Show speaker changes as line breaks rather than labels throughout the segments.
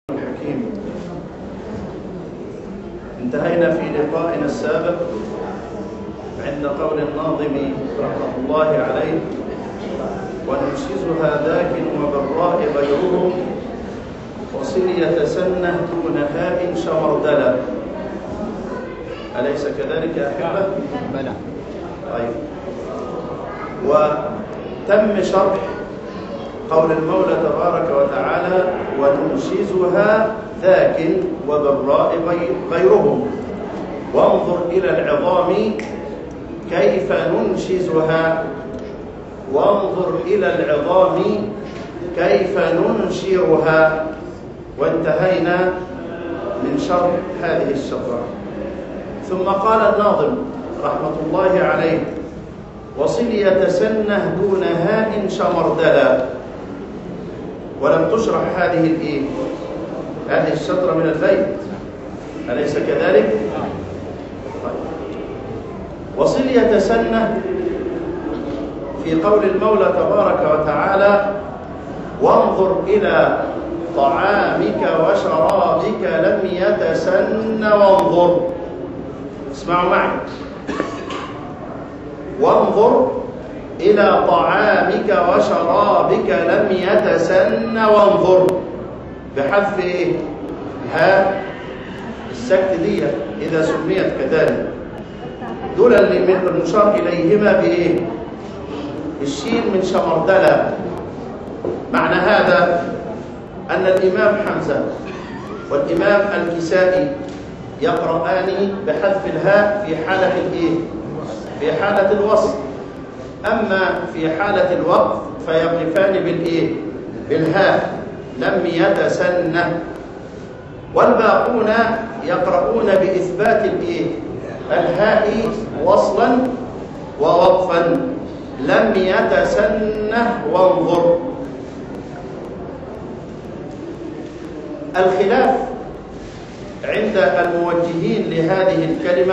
الحكيم انتهينا في لقائنا السابق عند قول الناظم رحمة الله عليه وننشزها ذاك وبالراء غيرهم وصل يتسنه دون هاء شمردلا أليس كذلك يا أحبة؟
بلى
طيب وتم شرح قول المولى تبارك وتعالى وننشزها ذاك وبالراء غي- غيرهم وانظر إلى العظام كيف ننشزها وانظر إلى العظام كيف ننشرها وانتهينا من شرح هذه الشطرة ثم قال الناظم رحمة الله عليه وصل يتسنه دون هاء شمردلا ولم تشرح هذه الايه هذه الشطرة من البيت أليس كذلك طيب. وصل يتسنه في قول المولى تبارك وتعالى وانظر إلى طعامك وشرابك لم يتسن وانظر اسمعوا معي وانظر إلى طعامك وشرابك لم يتسن وانظر بحذف إيه؟ ها السكت دي إذا سميت كذلك دول اللي من المشار إليهما بإيه؟ الشين من شمردلة معنى هذا أن الإمام حمزة والإمام الكسائي يقرآن بحذف الهاء في حالة الإيه؟ في حالة الوصل أما في حالة الوقف فيقفان بالإيه؟ بالهاء لم يتسنه والباقون يقرؤون بإثبات الإيه؟ الهاء وصلا ووقفا لم يتسنه وانظر الخلاف عند الموجهين لهذه الكلمة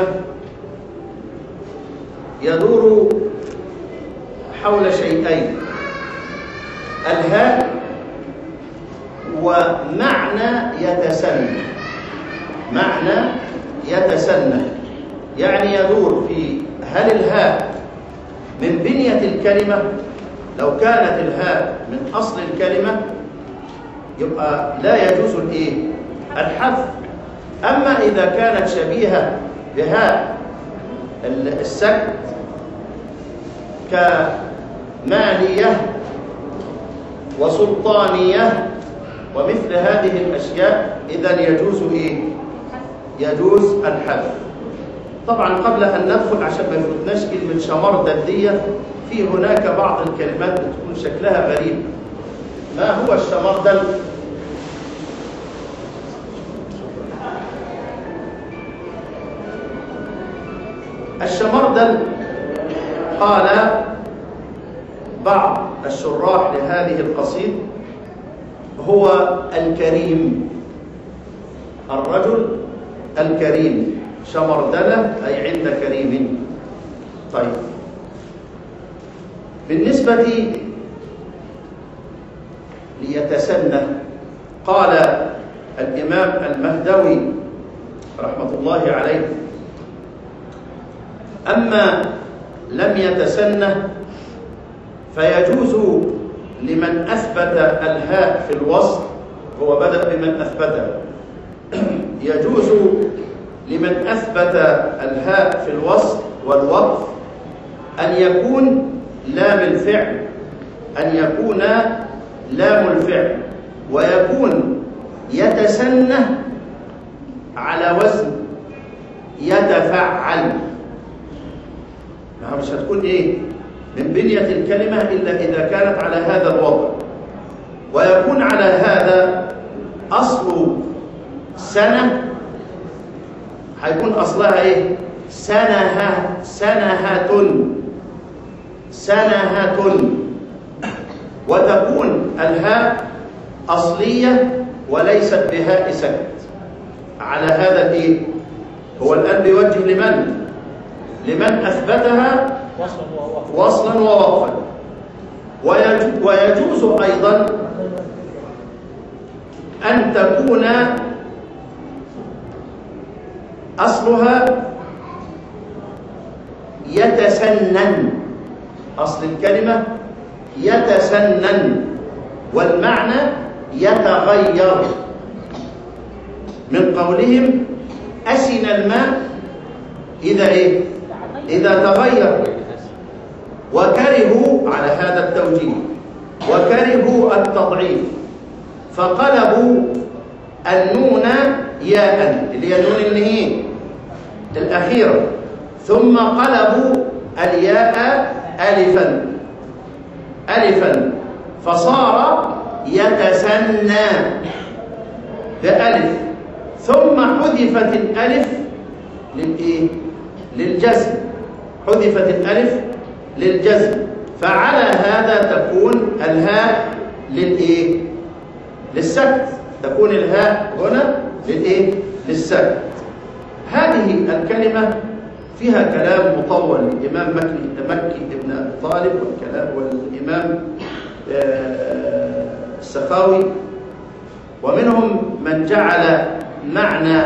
يدور حول شيئين الهاء ومعنى يتسنى معنى يتسنى يعني يدور في هل الهاء من بنية الكلمة لو كانت الهاء من أصل الكلمة يبقى لا يجوز الايه الحذف اما اذا كانت شبيهه بهاء السكت كماليه وسلطانيه ومثل هذه الاشياء اذا يجوز ايه يجوز الحذف طبعا قبل ان ندخل عشان ما يفوتناش كلمه شمردة دي في هناك بعض الكلمات بتكون شكلها غريب ما هو الشمردل الشمردل قال بعض الشراح لهذه القصيد هو الكريم الرجل الكريم شمردلة أي عند كريم طيب بالنسبة ليتسنى قال الإمام المهدوي رحمة الله عليه أما لم يتسنه فيجوز لمن أثبت الهاء في الوصف هو بدأ بمن أثبتها يجوز لمن أثبت الهاء في الوصف والوقف أن يكون لام الفعل أن يكون لام الفعل ويكون يتسنه على وزن يتفعل مش هتكون ايه من بنية الكلمة إلا إذا كانت على هذا الوضع ويكون على هذا أصل سنة هيكون أصلها إيه سنها سنهة سنهة وتكون الهاء أصلية وليست بهاء سكت على هذا الإيه هو الآن بيوجه لمن لمن أثبتها وصلا ووقفا ويجوز أيضا أن تكون أصلها يتسنن أصل الكلمة يتسنن والمعنى يتغير من قولهم أسن الماء إذا إيه؟ إذا تغير وكرهوا على هذا التوجيه وكرهوا التضعيف فقلبوا النون ياء اللي هي النون اللي هي الأخيرة ثم قلبوا الياء ألفا ألفا فصار يتسنى بألف ثم حذفت الألف للإيه؟ للجزم حذفت الألف للجزم فعلى هذا تكون الهاء للإيه؟ للسكت تكون الهاء هنا للإيه؟ للسكت هذه الكلمة فيها كلام مطول الإمام مكي, مكي ابن أبي طالب والكلام والإمام السخاوي ومنهم من جعل معنى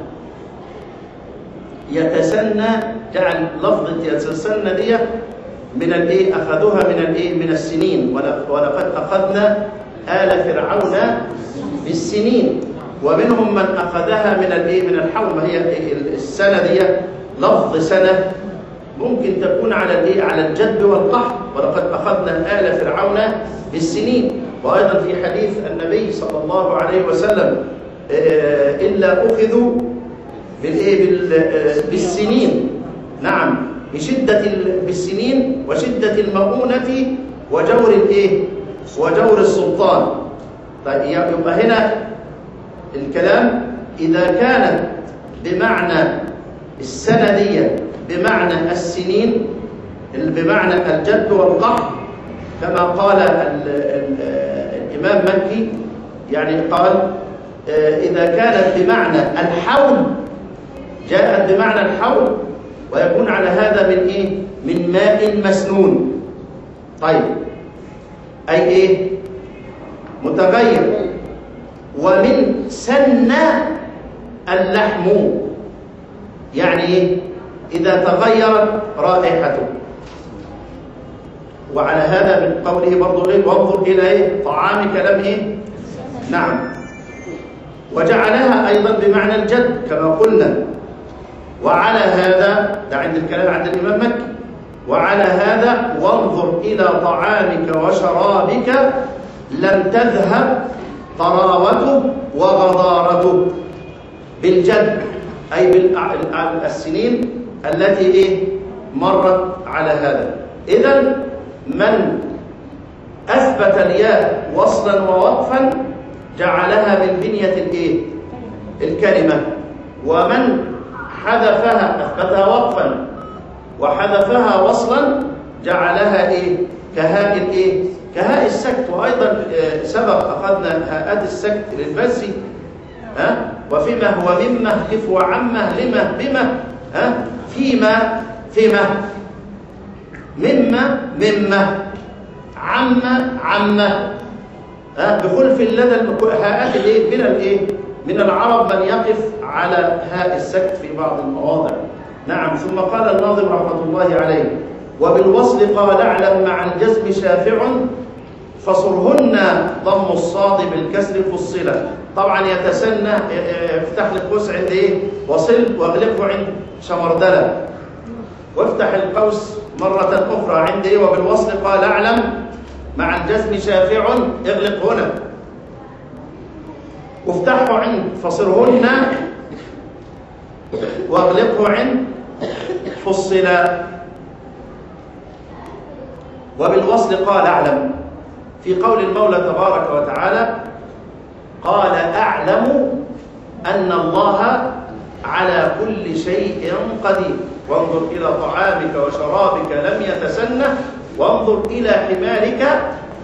يتسنى جعل لفظة يتسنى دي من الايه اخذوها من الايه من السنين ولقد اخذنا آل فرعون بالسنين ومنهم من اخذها من الايه من الحول ما هي السنه دي لفظ سنه ممكن تكون على الايه على الجد والقحط ولقد اخذنا آل فرعون بالسنين وايضا في حديث النبي صلى الله عليه وسلم الا اخذوا بالايه بالسنين نعم بشده بالسنين وشده المؤونه وجور الايه وجور السلطان طيب يبقى هنا الكلام اذا كانت بمعنى السنديه بمعنى السنين بمعنى الجد والقحط كما قال ال ال الإمام مكي يعني قال إذا كانت بمعنى الحول جاءت بمعنى الحول ويكون على هذا من إيه؟ من ماء مسنون طيب أي إيه؟ متغير ومن سن اللحم يعني إيه؟ إذا تغيرت رائحته وعلى هذا من قوله برضه إيه وانظر إلى إيه طعامك لم إيه نعم وجعلها أيضا بمعنى الجد كما قلنا وعلى هذا ده عند الكلام عند الإمام مكي وعلى هذا وانظر إلى طعامك وشرابك لم تذهب طراوته وغضارته بالجد أي بالسنين التي إيه مرت على هذا إذا من أثبت الياء وصلا ووقفا جعلها من بنية الإيه؟ الكلمة ومن حذفها أثبتها وقفا وحذفها وصلا جعلها إيه؟ كهاء الإيه؟ كهاء السكت وأيضا سبق أخذنا هاءات السكت للبزي ها؟ وفيما هو مما اهتف وعمه لما بما ها؟ فيما فيما مما مما عم عمه ها بخلف لدى هاءات الايه من الايه من العرب من يقف على هاء السكت في بعض المواضع نعم ثم قال الناظم رحمه الله عليه وبالوصل قال اعلم مع الجزم شافع فصرهن ضم الصاد بالكسر فصلا طبعا يتسنى افتح لي القوس عند ايه وصل واغلقه عند شمردله وافتح القوس مرة أخرى عند إيه وبالوصل قال أعلم مع الجزم شافع اغلق هنا وافتحه عند فصرهن واغلقه عند فصلا وبالوصل قال أعلم في قول المولى تبارك وتعالى قال أعلم أن الله على كل شيء قدير وانظر إلى طعامك وشرابك لم يتسنه وانظر إلى حمارك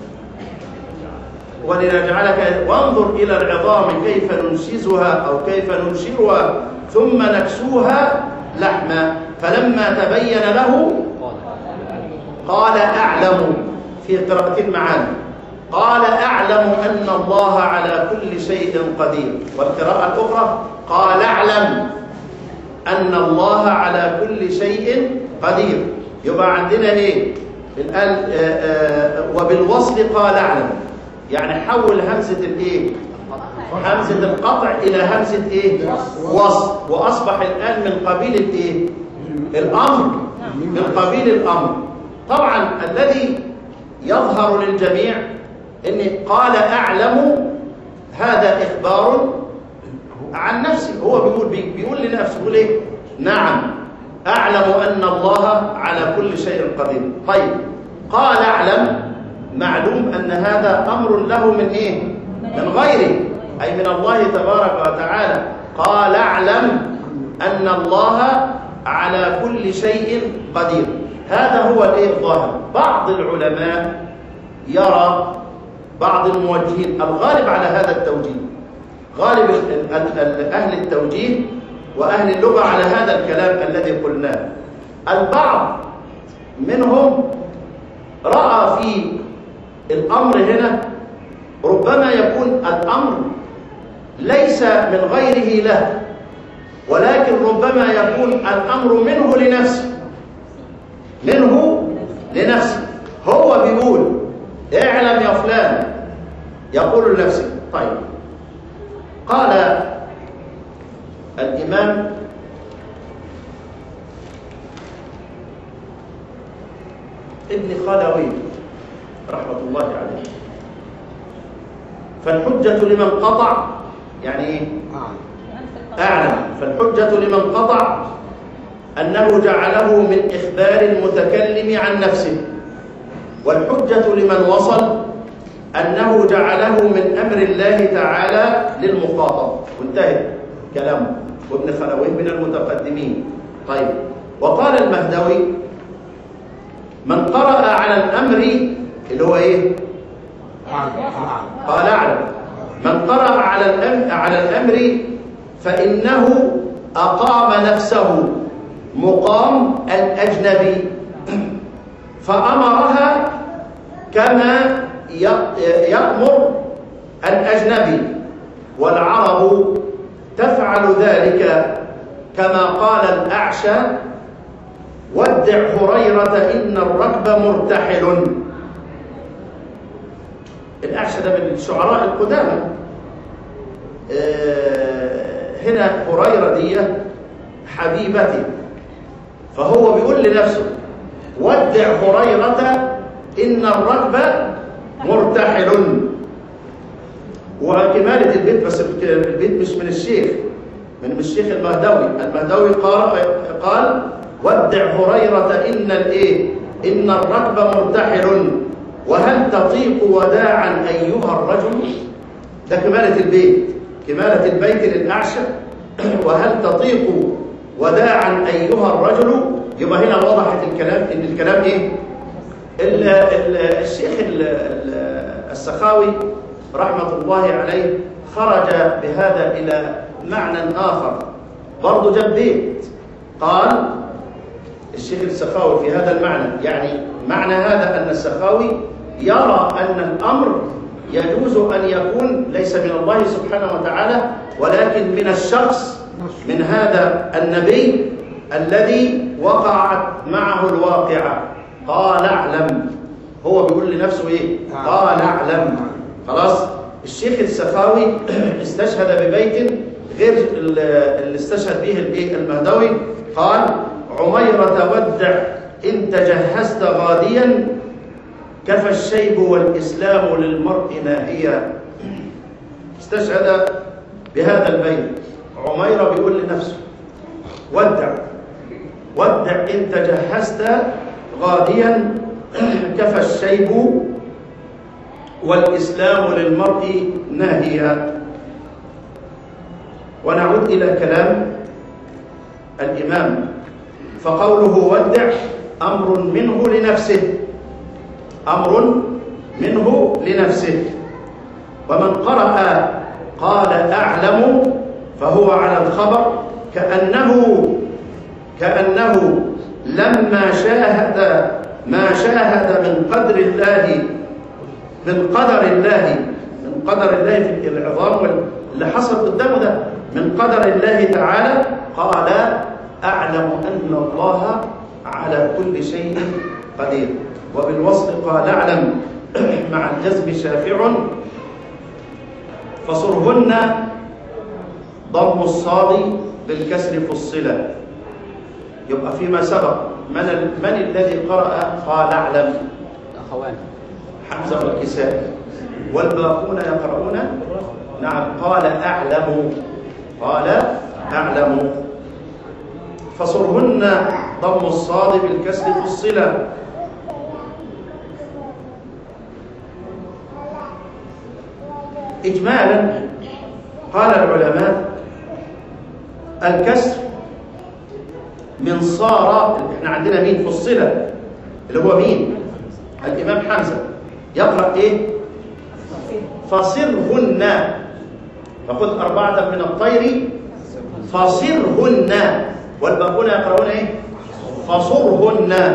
ولنجعلك وانظر إلى العظام كيف ننشزها أو كيف ننشرها ثم نكسوها لحما فلما تبين له قال أعلم في قراءة المعاني قال أعلم أن الله على كل شيء قدير والقراءة الأخرى قال أعلم أن الله على كل شيء قدير يبقى عندنا إيه الآن آه، آه، وبالوصل قال أعلم يعني حول همزة الإيه همزة القطع إلى همزة إيه وصل وأصبح الآن من قبيل الإيه الأمر من قبيل الأمر طبعا الذي يظهر للجميع ان قال اعلم هذا اخبار عن نفسه هو بيقول بيقول لنفسه بيقول ايه نعم اعلم ان الله على كل شيء قدير طيب قال اعلم معلوم ان هذا امر له من ايه من غيره اي من الله تبارك وتعالى قال اعلم ان الله على كل شيء قدير هذا هو الايه الظاهر بعض العلماء يرى بعض الموجهين الغالب على هذا التوجيه غالب اهل التوجيه واهل اللغه على هذا الكلام الذي قلناه البعض منهم راى في الامر هنا ربما يكون الامر ليس من غيره له ولكن ربما يكون الامر منه لنفسه منه لنفسه هو بيقول اعلم يا فلان يقول لنفسه طيب قال الإمام ابن خلوي رحمة الله عليه فالحجة لمن قطع يعني ايه؟ أعلم فالحجة لمن قطع أنه جعله من إخبار المتكلم عن نفسه والحجة لمن وصل أنه جعله من أمر الله تعالى للمخاطب وانتهى كلامه وابن خلوي من المتقدمين طيب وقال المهدوي من قرأ على الأمر اللي هو إيه؟ قال أعلم من قرأ على الأمر, على الأمر فإنه أقام نفسه مقام الأجنبي فأمرها كما يأمر الأجنبي والعرب تفعل ذلك كما قال الأعشى ودع هريرة إن الركب مرتحل الأعشى ده من الشعراء القدامى آه، هنا هريرة دي حبيبتي فهو بيقول لنفسه ودع هريرة إن الركب مرتحل وكمالة البيت بس البيت مش من الشيخ من الشيخ المهدوي المهدوي قال قال ودع هريرة إن الإيه إن الركب مرتحل وهل تطيق وداعا أيها الرجل ده كمالة البيت كمالة البيت للأعشى وهل تطيق وداعا أيها الرجل يبقى هنا وضحت الكلام إن الكلام إيه ال ال الشيخ السخاوي رحمة الله عليه خرج بهذا إلى معنى آخر برضه جاب بيت قال الشيخ السخاوي في هذا المعنى يعني معنى هذا أن السخاوي يرى أن الأمر يجوز أن يكون ليس من الله سبحانه وتعالى ولكن من الشخص من هذا النبي الذي وقعت معه الواقعة قال اعلم هو بيقول لنفسه ايه نعم. قال اعلم خلاص الشيخ السخاوي استشهد ببيت غير اللي استشهد به الايه المهدوي قال عميرة ودع إن تجهزت غاديا كفى الشيب والإسلام للمرء ناهيا استشهد بهذا البيت عميرة بيقول لنفسه ودع ودع إن تجهزت غاديا كفى الشيب والإسلام للمرء ناهيا ونعود إلى كلام الإمام فقوله ودع أمر منه لنفسه أمر منه لنفسه ومن قرأ قال أعلم فهو على الخبر كأنه كأنه لما شاهد ما شاهد من قدر الله من قدر الله من قدر الله في العظام اللي حصل قدامه ده من قدر الله تعالى قال أعلم أن الله على كل شيء قدير وبالوصل قال أعلم مع الجزم شافع فصرهن ضم الصاد بالكسر فصلا يبقى فيما سبق من, من الذي قرأ قال أعلم
أخوان
حمزة والكسائي والباقون يقرؤون نعم قال أعلم قال أعلم فصرهن ضم الصاد بالكسر فصلا إجمالا قال العلماء الكسر من صار احنا عندنا مين فصلة اللي هو مين الإمام حمزة يقرأ إيه فصرهن فخذ أربعة من الطير فصرهن والباقون يقرؤون إيه فصرهن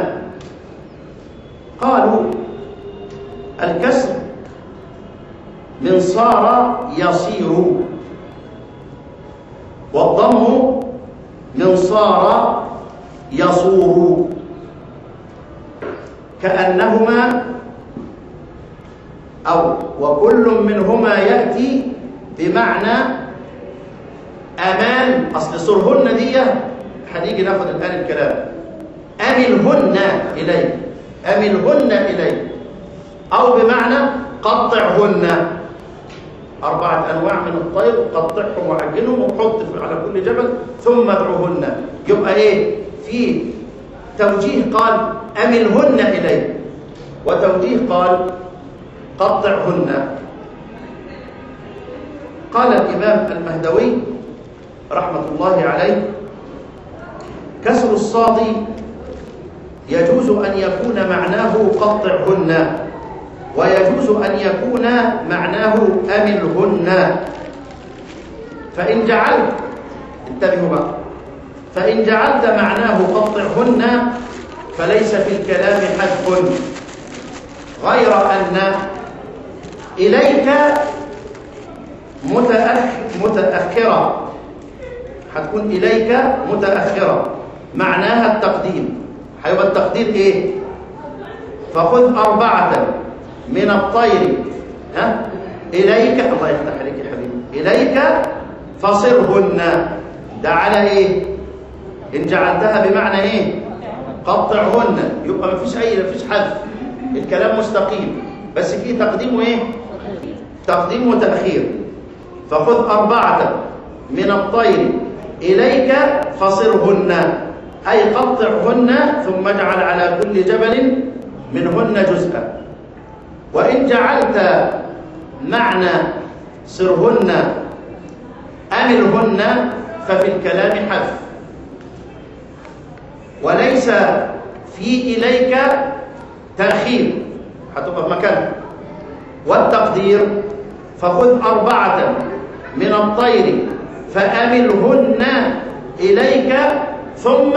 قالوا الكسر من صار يصير والضم من صار يصور كأنهما أو وكل منهما يأتي بمعنى أمان أصل صرهن دي هنيجي ناخد الآن الكلام أملهن إلي أملهن إلي أو بمعنى قطعهن أربعة أنواع من الطير قطعهم وعجنهم وحط على كل جبل ثم ادعوهن يبقى إيه في توجيه قال أملهن إلي وتوجيه قال قطعهن قال الإمام المهدوي رحمة الله عليه كسر الصاد يجوز أن يكون معناه قطعهن ويجوز أن يكون معناه أملهن فإن جعلت انتبهوا بقى فإن جعلت معناه قطعهن فليس في الكلام حذف غير أن إليك متأخ متأخرة هتكون إليك متأخرة معناها التقديم هيبقى التقدير إيه؟ فخذ أربعة من الطير ها إليك الله يفتح عليك يا حبيبي إليك فصرهن ده على إيه؟ إن جعلتها بمعنى إيه؟ قطعهن يبقى ما فيش أي ما فيش حذف الكلام مستقيم بس فيه تقديم وإيه؟ تقديم وتأخير فخذ أربعة من الطير إليك فصرهن أي قطعهن ثم اجعل على كل جبل منهن جزءا وإن جعلت معنى صرهن أمرهن ففي الكلام حذف وليس في إليك تأخير هتبقى في مكانها والتقدير فخذ أربعة من الطير فأملهن إليك ثم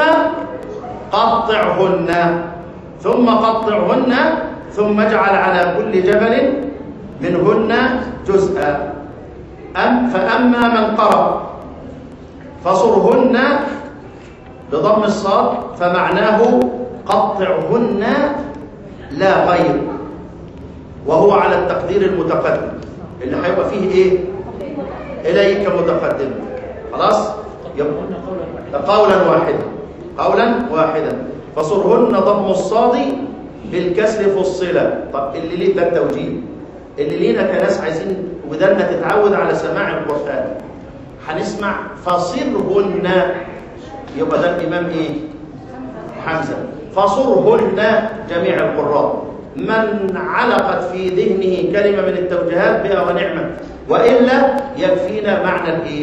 قطعهن ثم قطعهن ثم اجعل على كل جبل منهن جزءا أم فأما من قرأ فصرهن بضم الصاد فمعناه قطعهن لا غير وهو على التقدير المتقدم اللي هيبقى فيه ايه اليك متقدم خلاص يبقى قولا واحدا قولا واحدا فصرهن ضم الصاد بالكسر فصلا طب اللي ليه ده التوجيه اللي لينا كناس عايزين ودنا تتعود على سماع القران هنسمع فصرهن يبقى ده الامام ايه حمزه فصرهن جميع القراء من علقت في ذهنه كلمه من التوجيهات بها ونعمه والا يكفينا معنى الايه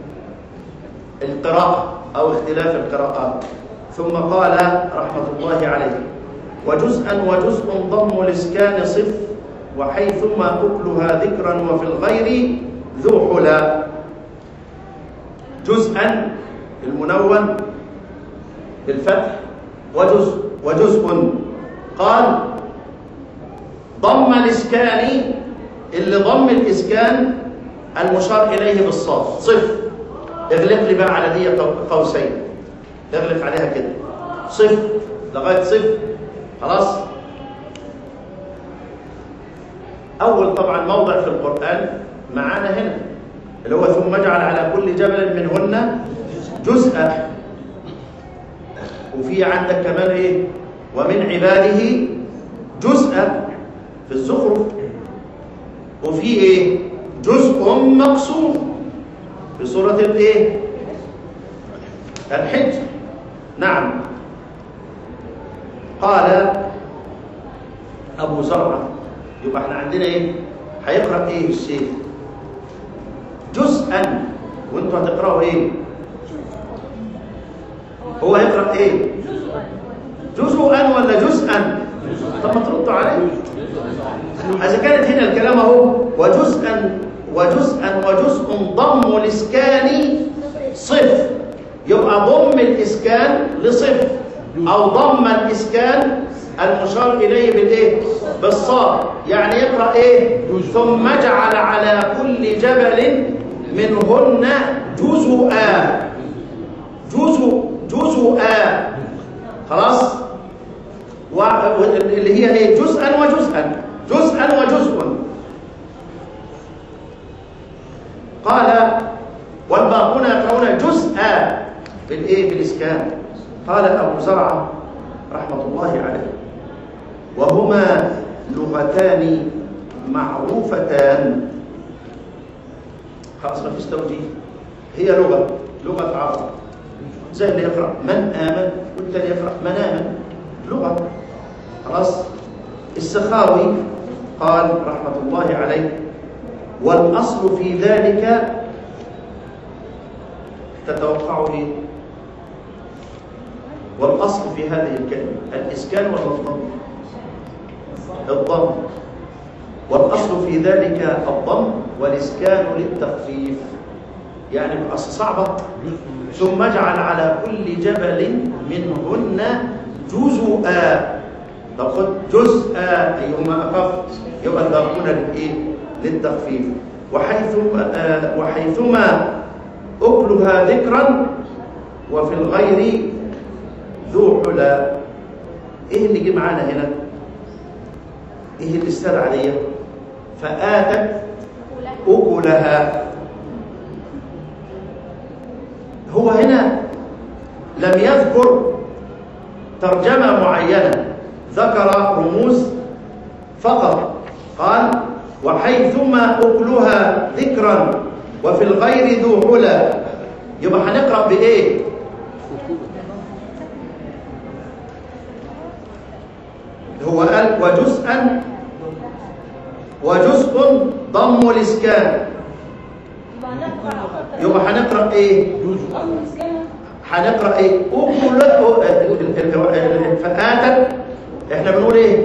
القراءه او اختلاف القراءات ثم قال رحمه الله عليه وجزءا وجزء ضم الاسكان صف وحيثما أكلها ذكرا وفي الغير ذو حلا جزءا المنون بالفتح وجزء وجزء قال ضم الإسكان اللي ضم الإسكان المشار إليه بالصاد صف اغلق لي بقى على دي قوسين اغلق عليها كده صف لغاية صف خلاص أول طبعا موضع في القرآن معانا هنا اللي هو ثم اجعل على كل جبل منهن جزءا وفي عندك كمان ايه ومن عباده جزءا في الزخرف وفي ايه جزء مقسوم في سورة الايه الحج نعم قال أبو زرعة يبقى احنا عندنا ايه هيقرأ ايه الشيخ جزءا وانتوا هتقرأوا ايه هو هيقرأ ايه جزءا ولا جزءا طب ما تردوا عليه إذا كانت هنا الكلام اهو وجزءا وجزءا وجزء ضم الإسكان صف يبقى ضم الإسكان لصف أو ضم الإسكان المشار إليه بالإيه؟ بالصاد يعني يقرأ إيه؟ ثم اجعل على كل جبل منهن جزءا جزء جزءا خلاص و... اللي هي ايه جزءا وجزءا جزءا وجزء قال والباقون يقرؤون جزءا بالايه بالاسكان قال ابو زرعه رحمه الله عليه وهما لغتان معروفتان خلاص ما فيش توجيه هي لغه لغه عرب زي اللي يقرا من امن والتاني يقرا من امن لغه خلاص السخاوي قال رحمه الله عليه والاصل في ذلك تتوقعوا ايه والاصل في هذه الكلمه الاسكان ولا الضم الضم والاصل في ذلك الضم والاسكان للتخفيف يعني الاصل صعبه ثم اجعل على كل جبل منهن جزءا طب خد جزءا ايهما اخف يبقى الباقون للايه للتخفيف وحيثما آه وحيثما اكلها ذكرا وفي الغير ذو حلا ايه اللي جه معانا هنا ايه اللي استدعى عليا فاتت اكلها هو هنا لم يذكر ترجمة معينة ذكر رموز فقط قال وحيثما أكلها ذكرا وفي الغير ذو حلى يبقى هنقرأ بإيه هو قال وجزءا وجزء ضم الإسكان يبقى هنقرأ إيه هنقرأ إيه أكل فآتت إحنا بنقول إيه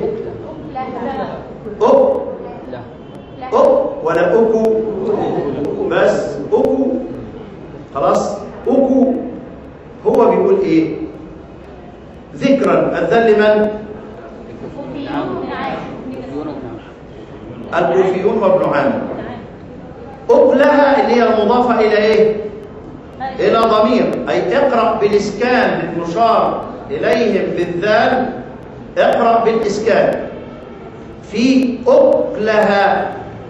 أك أك ولا أكو بس أكو خلاص أكو هو بيقول إيه ذكرا الذل من الكوفيون وابن عامر أكلها اللي هي المضافة إلى إيه إلى ضمير أي اقرأ بالإسكان المشار إليهم بالذال اقرأ بالإسكان في أكلها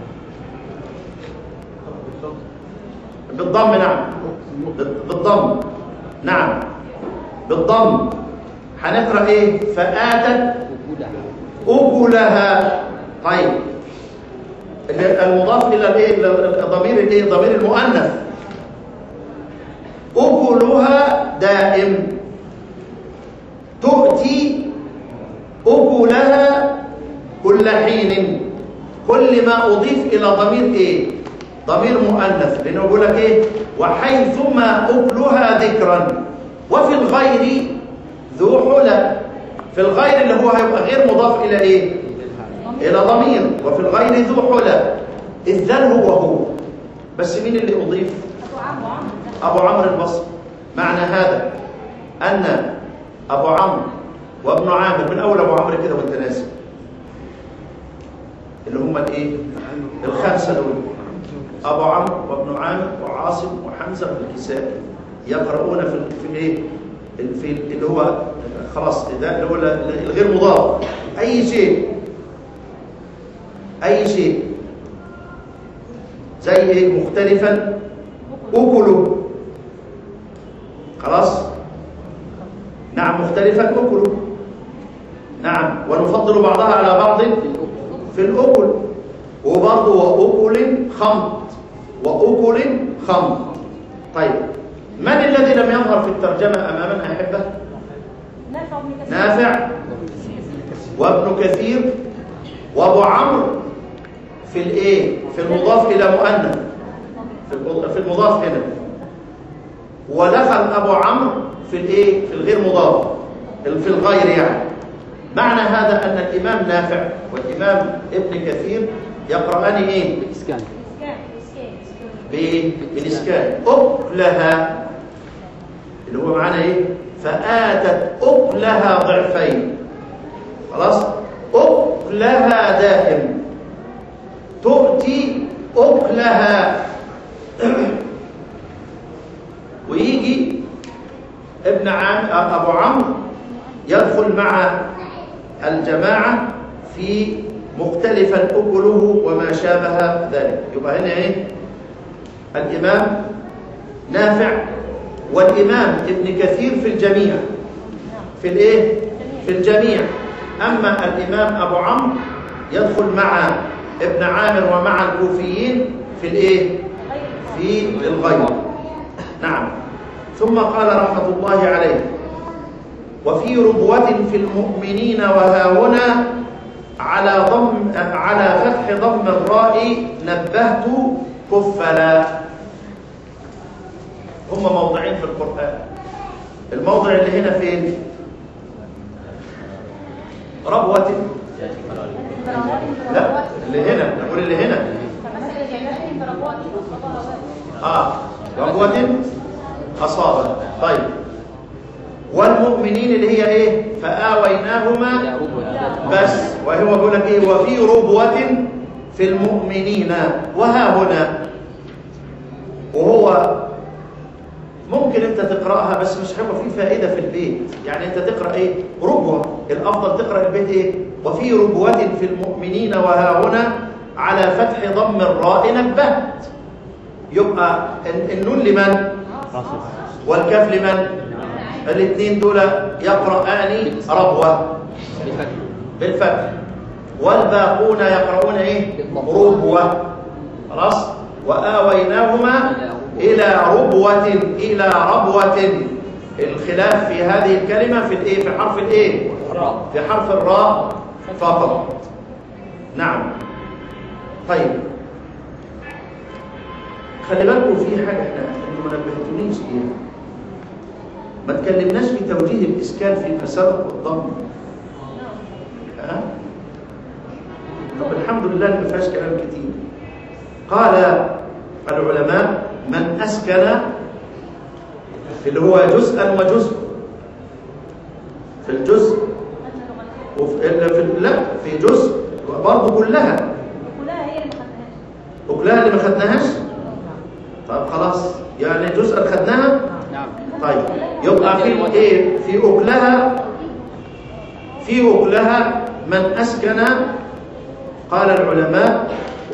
بالضم نعم بالضم نعم بالضم هنقرأ إيه فآتت أكلها طيب المضاف إلى الإيه ضمير الإيه ضمير المؤنث أكلها دائم تؤتي أكلها كل حين كل ما أضيف إلى ضمير إيه ضمير مؤنث لأنه يقول لك إيه وحيثما أكلها ذكرا وفي الغير ذو حلى في الغير اللي هو هيبقى غير مضاف إلى إيه إلى ضمير وفي الغير ذو حلى الذل هو هو بس مين اللي أضيف أبو عمرو البصري معنى هذا أن أبو عمرو وابن عامر من أول أبو عمرو كده وانت ناسي اللي هم الايه الخمسه دول ابو عمرو وابن عامر وعاصم وحمزه والكسائي يقرؤون في ال- في الايه في ال- اللي هو خلاص ده اللي هو ال- الغير مضاف اي شيء اي شيء زي ايه مختلفا اكلوا خلاص نعم مختلفا اكلوا نعم ونفضل بعضها على بعض في الأكل وبرضه وأكل خمط وأكل خمط طيب من الذي لم يظهر في الترجمة أمامنا أحبة؟
نافع بن كثير
نافع وابن كثير وابو عمرو في الايه في المضاف الى مؤنث في الم- في المضاف هنا ودخل ابو عمرو في الايه في الغير مضاف في الغير يعني معنى هذا ان الامام نافع والامام ابن كثير يقرأان ايه
إسكان
إسكان إسكان إسكان
بايه بالاسكان اكلها اللي هو معنى ايه فاتت اكلها ضعفين خلاص اكلها دائم تؤتي اكلها ويجي ابن عام ابو عمرو يدخل مع الجماعه في مختلفا اكله وما شابه ذلك يبقى هنا ايه الإمام نافع والإمام ابن كثير في الجميع في الإيه؟ في الجميع أما الإمام أبو عمرو يدخل مع ابن عامر ومع الكوفيين في الإيه؟
غير
في الغيب نعم ثم قال رحمة الله عليه وفي ربوة في المؤمنين وها هنا على ضم على فتح ضم الراء نبهت كفلا هم موضعين في القرآن الموضع اللي هنا فين ربوة لا اللي هنا نقول اللي هنا
فمثل جنات بربوات وخضروات
اه ربوة أصابت طيب والمؤمنين اللي هي ايه فآويناهما بس وهو بيقول لك ايه وفي ربوة في المؤمنين وها هنا وهو ممكن انت تقراها بس مش هيبقى في فائده في البيت يعني انت تقرا ايه ربوه الافضل تقرا البيت ايه وفي ربوه في المؤمنين وها هنا على فتح ضم الراء نبهت يبقى ال- النون لمن والكاف لمن الاثنين دول يقرآن ربوه بالفتح والباقون يقرؤون ايه ربوة خلاص وآويناهما إلى ربوة إلى ربوة الخلاف في هذه الكلمة في الايه في حرف الايه في حرف الراء فقط نعم طيب خلي بالكم في حاجة احنا انتوا ما نبهتونيش ليها ما تكلمناش في توجيه الإسكان في مسابق والضم ها؟ طب الحمد لله إن ما فيهاش كلام كتير قال العلماء من أسكن اللي هو جزءا وجزء في الجزء وفي ال- في ال- لا في جزء برضه كلها
كلها هي اللي ما خدناهاش
وكلها اللي ما خدناهاش طب خلاص يعني الجزء اللي خدناها
نعم
طيب يبقى في ايه في اكلها في اكلها من اسكن قال العلماء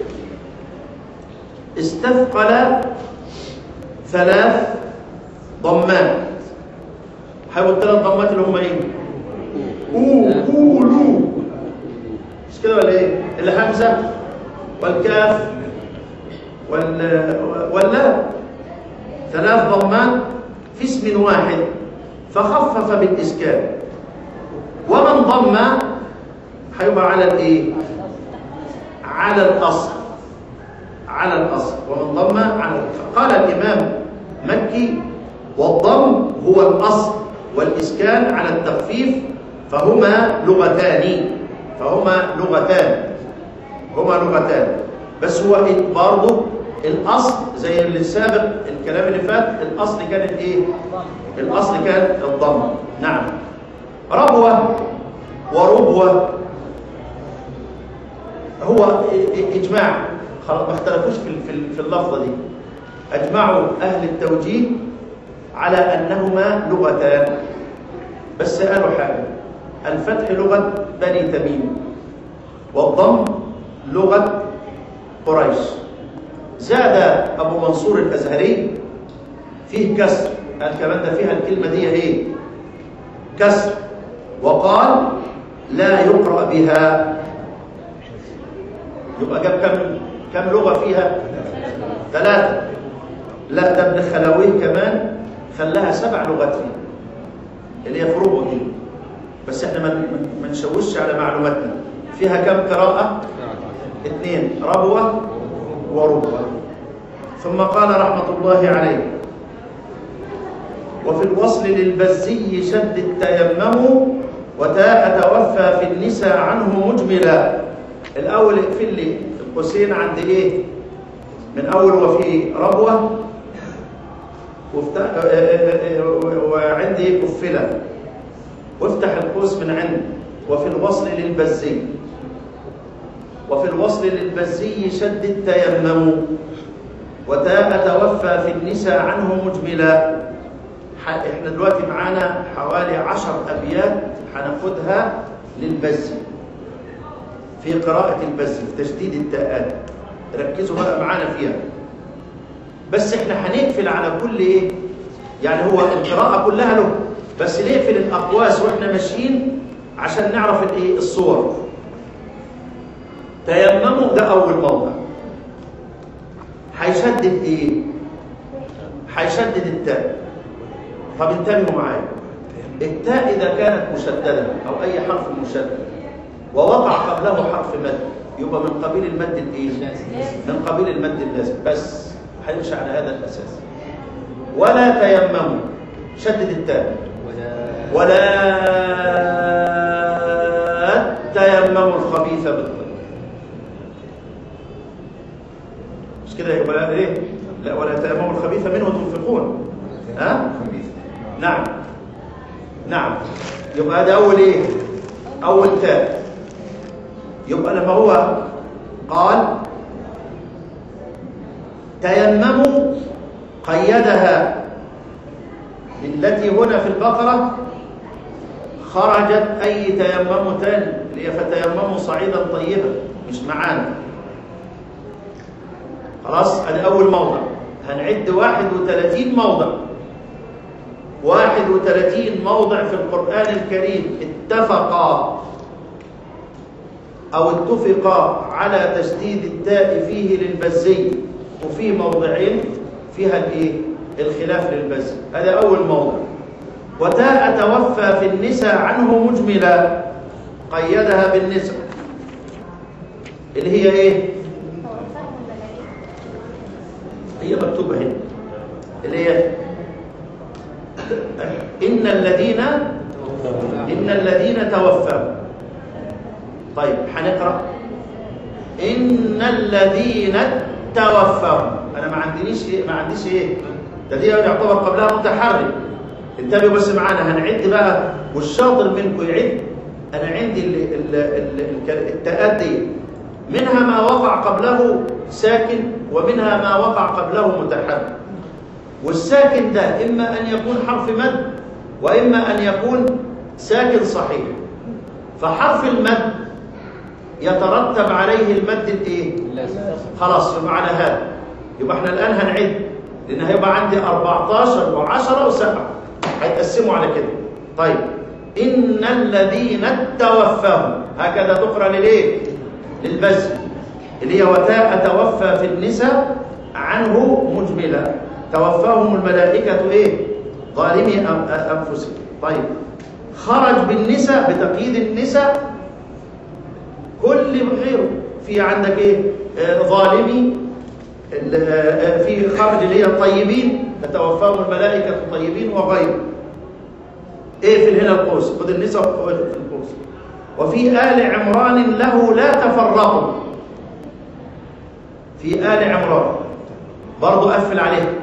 استثقل ثلاث ضمات حيبقوا الثلاث ضمات اللي هم ايه او قولوا مش كده ولا ايه اللي همزه والكاف وال واللام ثلاث ضمات في اسم واحد فخفف بالإسكان ومن ضم هيبقى على الايه على الأصل على الأصل ومن ضم على قال الإمام مكي والضم هو الأصل والإسكان على التخفيف فهما لغتان فهما لغتان هما لغتان بس هو برضه الاصل زي اللي السابق الكلام اللي فات الاصل كان الايه الاصل كان الضم نعم ربوه وربوه هو إ- إ- إجماع خلاص ما اختلفوش في ال- في ال- في اللفظة دي أجمعوا أهل التوجيه على أنهما لغتان بس قالوا حاجة الفتح لغة بني تميم والضم لغة قريش زاد أبو منصور الأزهري فيه كسر قال كمان ده فيها الكلمة دي ايه كسر وقال لا يقرأ بها يبقى جاب كم كم لغة فيها ثلاثة لا ده ابن خلاويه كمان خلاها سبع لغات فيها اللي هي فروق دي بس احنا ما ما نشوش على معلوماتنا فيها كم قراءة اثنين ربوة وربوة ثم قال رحمة الله عليه وفي الوصل للبزي شد التيمم وتاء توفى في النساء عنه مجملا الأول اقفل لي القوسين عند ايه من أول وفي ربوة وافتح وعندي كفلة وافتح القوس من عند وفي الوصل للبزي وفي الوصل للبزي شد التيمم وتاء توفى في النساء عنه مجملا احنا دلوقتي معانا حوالي عشر أبيات هناخدها للبزي في قراءة البزي في تشديد التاءات ركزوا بقى معانا فيها بس احنا هنقفل على كل ايه يعني هو القراءة كلها له بس نقفل الأقواس واحنا ماشيين عشان نعرف الايه الصور تيمموا ده أول موضع هيشدد ايه هيشدد التاء طب انتبهوا معايا التاء إذا كانت مشددة أو أي حرف مشدد ووقع قبله حرف مد يبقى من قبيل المد الايه من قبيل المد اللازم بس هيمشي على هذا الأساس ولا تيمموا شدد التاء ولا تيمموا الخبيث بالطيب مش كده يبقى ايه لا ولا تيمموا الخبيث منه تنفقون ها أه؟ نعم نعم يبقى هذا اول ايه اول تاء يبقى لما هو قال تيمموا قيدها التي هنا في البقرة خرجت أي تيمم تاني اللي هي فتيمموا صعيدا طيبا مش معانا خلاص ادي أول موضع هنعد 31 موضع 31 موضع في القرآن الكريم اتفقا أو اتفقا على تشديد التاء فيه للبزي وفي موضعين فيها الايه الخلاف للبزي هذا أول موضع وتاء توفى في النساء عنه مجملا قيدها بالنساء اللي هي ايه هي مكتوبة هنا اللي هي إن الذين إن الذين توفوا طيب هنقرأ إن الذين توفوا أنا ما عنديش إيه ما عنديش إيه ده دي يعتبر قبلها متحرك انتبهوا بس معانا هنعد بقى والشاطر منكم يعد أنا عندي ال ال ال التاءات دي منها ما وقع قبله ساكن ومنها ما وقع قبله متحرك والساكن ده إما أن يكون حرف مد وإما أن يكون ساكن صحيح فحرف المد يترتب عليه المد الايه خلاص يبقى على هذا يبقى احنا الآن هنعد لأن هيبقى عندي 14 و10 و7 هيتقسموا على كده طيب إن الذين توفاهم هكذا تقرأ للإيه للبزل اللي هي وتاء توفى في النساء عنه مجملا توفاهم الملائكة إيه ظالمي أنفسهم طيب خرج بالنساء بتقييد النساء كل غيره في عندك ايه آه ظالمي آه في خرج اللي هي الطيبين تتوفاهم الملائكة الطيبين وغيره ايه في هنا القوس خد النساء في القوس وفي آل عمران له لا تفرقوا في آل عمران برضو قفل عليه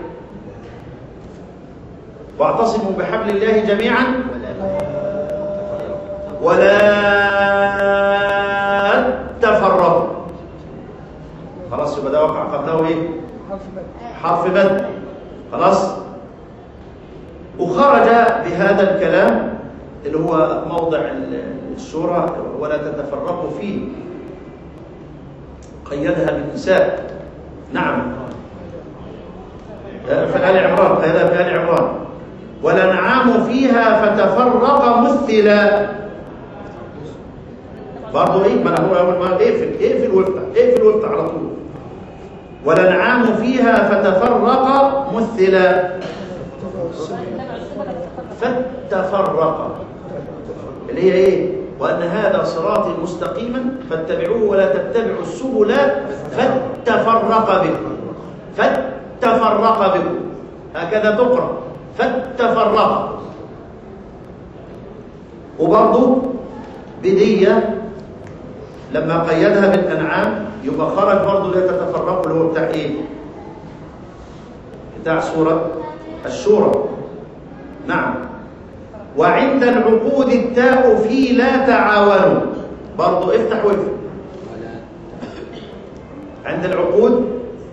واعتصموا بحبل الله جميعا ولا تفرقوا بعده ايه حرف بدل خلاص وخرج بهذا الكلام اللي هو موضع ال- الشورى ولا تتفرقوا فيه قيدها بالنساء نعم في آل عمران قيدها في آل عمران والأنعام فيها فتفرق مثلا برضه ايه ما انا هو اول ما اقفل اقفل وافتح اقفل وافتح على طول والانعام فيها فتفرق مثلا فتفرق اللي هي ايه وان هذا صراطي مستقيما فاتبعوه ولا تتبعوا السبل فتفرق بكم فتفرق بكم هكذا تقرا فتفرق وبرضه بديه لما قيدها بالانعام يبقى خرج برضه لا تتفرقوا اللي هو بتاع ايه بتاع سوره الشورى نعم وعند العقود التاء في لا تعاونوا برضه افتح واقفل عند العقود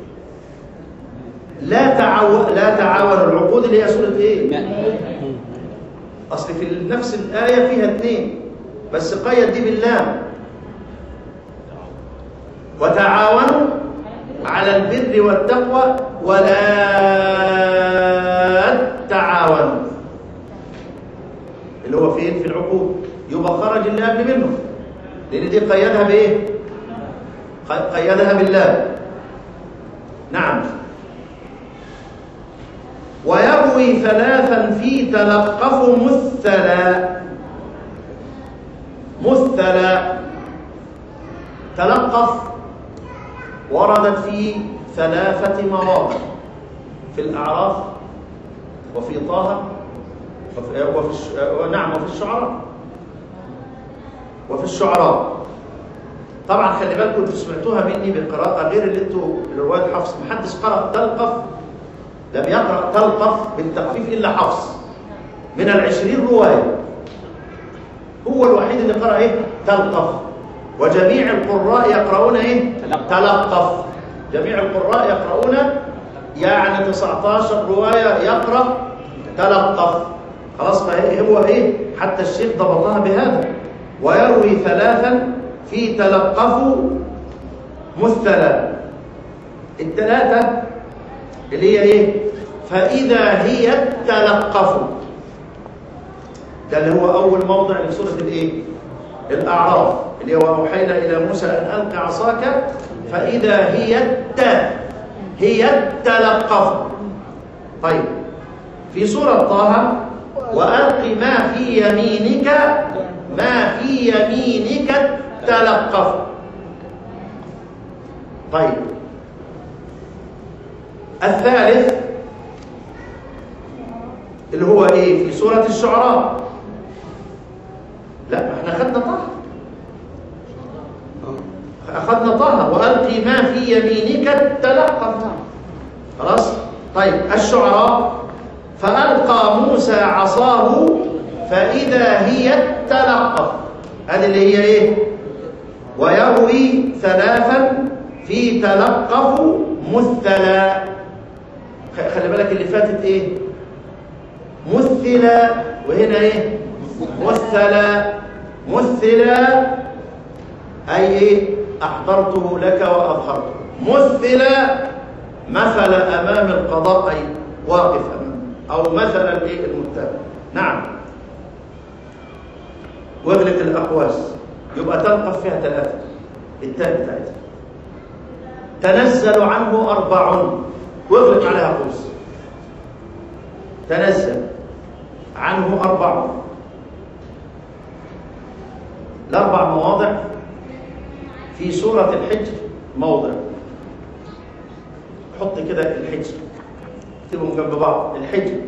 لا تعاون لا تعاونوا العقود اللي هي سوره ايه اصل في نفس الايه فيها اثنين بس قيد دي باللام وتعاونوا على البر والتقوى ولا تعاونوا اللي هو فين في العقود يبقى خرج اللي قبل منه لان دي قيدها بايه ق- قيدها بالله نعم ويروي ثلاثا في تلقف مثلا مثلا تلقف وردت في ثلاثة مواضع في الأعراف وفي طه وفي, وفي الش... نعم وفي الشعراء وفي الشعراء طبعا خلي بالكم انتوا سمعتوها مني بالقراءة غير اللي انتوا رواية حفص محدش قرأ تلقف لم يقرأ تلقف بالتخفيف إلا حفص من العشرين رواية هو الوحيد اللي قرأ ايه تلقف وجميع القراء يقرؤون ايه تلقف جميع القراء يقرؤون يعني 19 رواية يقرأ تلقف خلاص فهي هو ايه حتى الشيخ ضبطها بهذا ويروي ثلاثا في تلقفوا مثلا الثلاثة اللي هي ايه فإذا هي تلقف ده اللي هو أول موضع في سورة الايه الأعراف اللي هو أوحينا إلى موسى أن ألقى عصاك فإذا هي الت هي تلقف طيب في سورة طه وألق ما في يمينك ما في يمينك تلقف طيب الثالث اللي هو ايه في سورة الشعراء لا ما احنا اخذنا طه اخذنا طه والقي ما في يمينك تلقف خلاص طيب الشعراء فالقى موسى عصاه فاذا هي تلقف هذه اللي هي ايه ويروي ثلاثا في تلقف مثلا خلي بالك اللي فاتت ايه مثلا وهنا ايه مثلا مثلا اي ايه احضرته لك واظهرته مثلا مثل امام القضاء اي واقف امام او مثل الايه المتهم نعم واغلق الاقواس يبقى تلقف فيها ثلاثه التاء بتاعتها تنزل عنه اربع واغلق عليها قوس تنزل عنه اربع الاربع مواضع في سوره الحجر موضع حط كده الحجر اكتبهم جنب بعض الحجر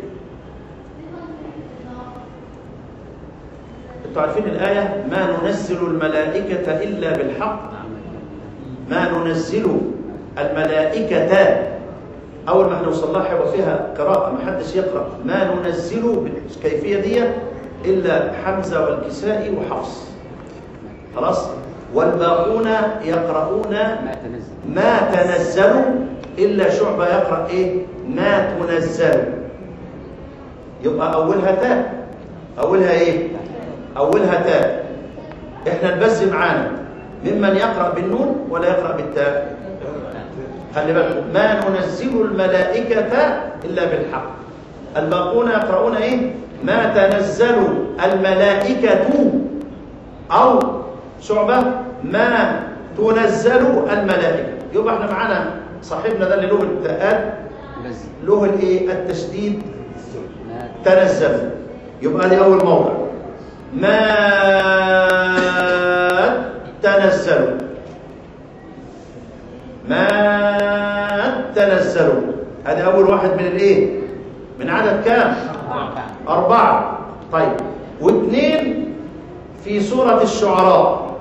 انتوا عارفين الايه ما ننزل الملائكه الا بالحق ما ننزل الملائكه اول ما هنوصل لها هيبقى فيها قراءه ما حدش يقرا ما ننزل بالكيفيه دي الا حمزه والكسائي وحفص خلاص والباقون يقرؤون
ما تنزل
ما تنزل إلا شعبة يقرأ إيه ما تنزل يبقى أولها تاء أولها إيه أولها تاء إحنا نبز معانا ممن يقرأ بالنون ولا يقرأ بالتاء خلي بالكم ما ننزل الملائكة إلا بالحق الباقون يقرؤون إيه ما تنزل الملائكة أو شعبة ما تنزل الملائكة يبقى احنا معانا صاحبنا ده اللي له التاءات له الايه التشديد تنزل يبقى دي اول موضع ما تنزل ما تنزل هذه اول واحد من الايه من عدد كام اربعه طيب واثنين في سوره الشعراء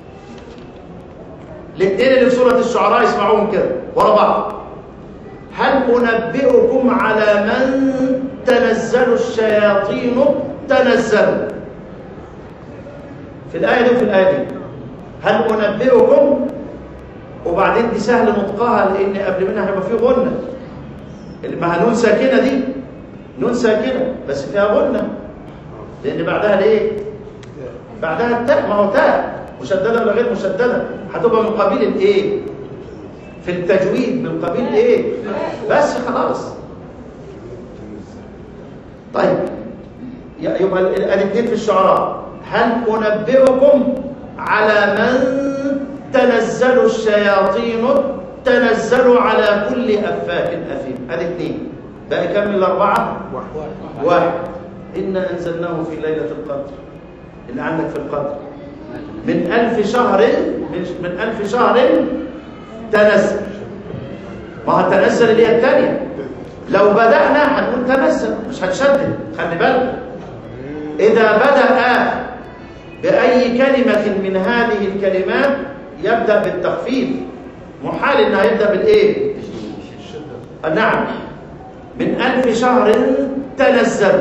الاثنين اللي في سوره الشعراء اسمعوهم كده ورا بعض هل انبئكم على من تنزل الشياطين تنزل في الايه دي وفي الايه دي هل انبئكم وبعدين دي سهل نطقها لان قبل منها هيبقى في غنه ما نون ساكنه دي نون ساكنه بس فيها غنه لان بعدها الايه بعدها التاء ما هو تاء مشدده ولا غير مشدده هتبقى من قبيل الايه في التجويد من قبيل ايه بس خلاص طيب يبقى الاثنين في الشعراء هل انبئكم على من تنزل الشياطين تنزل على كل افاك اثيم ادي اثنين بقى كم من الاربعه واحد انا انزلناه في ليله القدر اللي عندك في القدر من ألف شهر من ألف شهر تنزل ما هو تنزل اللي هي الثانية لو بدأنا هنقول تنزل مش هنشدد خلي بالك إذا بدأ بأي كلمة من هذه الكلمات يبدأ بالتخفيف محال إنها يبدأ بالإيه؟ نعم من ألف شهر تنزل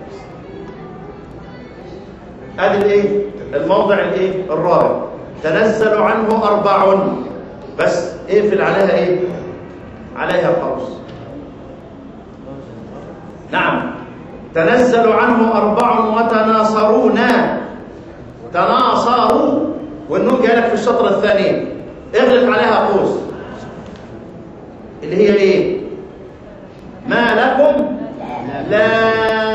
ادي الايه الموضع الايه الرابع تنزل عنه اربع بس اقفل عليها ايه عليها قوس نعم تنزل عنه اربع وتناصرون تناصروا والنون جايه لك في الشطر الثاني اغلق عليها قوس اللي هي ايه ما لكم لا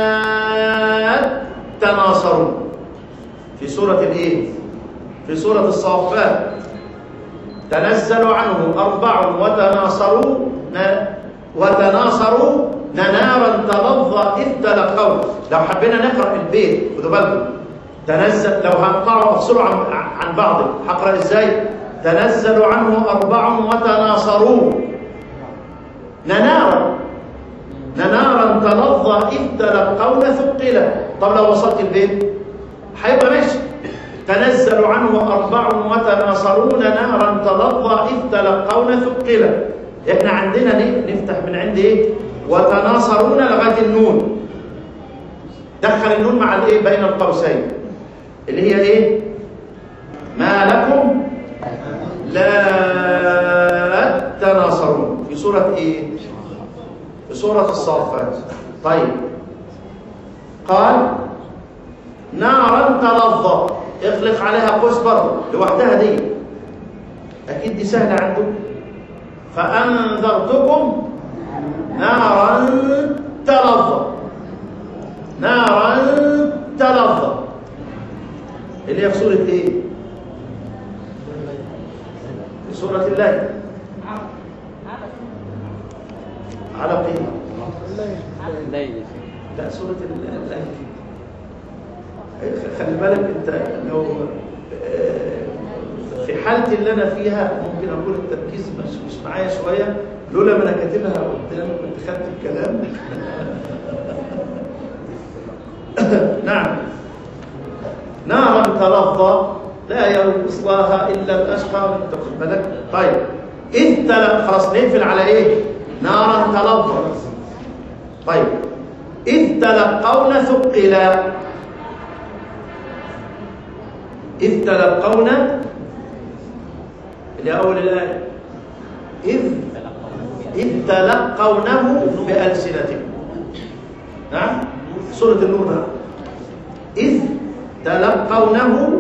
تناصرون في سورة الايه؟ في سورة الصافات تنزل عنه أربع وتناصروا وتناصروا نارا تلظى إذ تلقوا لو حبينا نقرأ البيت خدوا بالكم تنزل لو هنقطعوا افصلوا عن عن بعض هقرأ ازاي؟ تنزل عنه أربع وتناصروا نارا نارا تلظى إذ تلقون ثقلا طب لو وصلت البيت هيبقى ماشي تنزل عنه أربع وتناصرون نارا تلظى إذ تلقون ثقلا إحنا عندنا ليه نفتح من عند إيه وتناصرون لغاية النون دخل النون مع الإيه بين القوسين اللي هي إيه ما لكم لا تناصرون في سورة إيه في سورة الصافات طيب قال نارا تلظى اغلق عليها قوس برضه لوحدها دي اكيد دي سهله عندكم فانذرتكم نارا تلظى نارا تلظى اللي هي في سوره ايه في سوره الليل على ايه لا سوره الليل خلي بالك انت لو في حالتي اللي انا فيها ممكن اكون التركيز مش مش معايا شويه لولا ما انا كاتبها قدامي كنت خدت الكلام نعم نارا تلظى لا يصلاها الا الاشقى انت خد بالك طيب اذ تل... خلاص نقفل على ايه نارا تلظى طيب اذ تلقون ثقلا إذ تلقون اللي أول الآية إذ إذ تلقونه بألسنتكم نعم سورة النور ده إذ تلقونه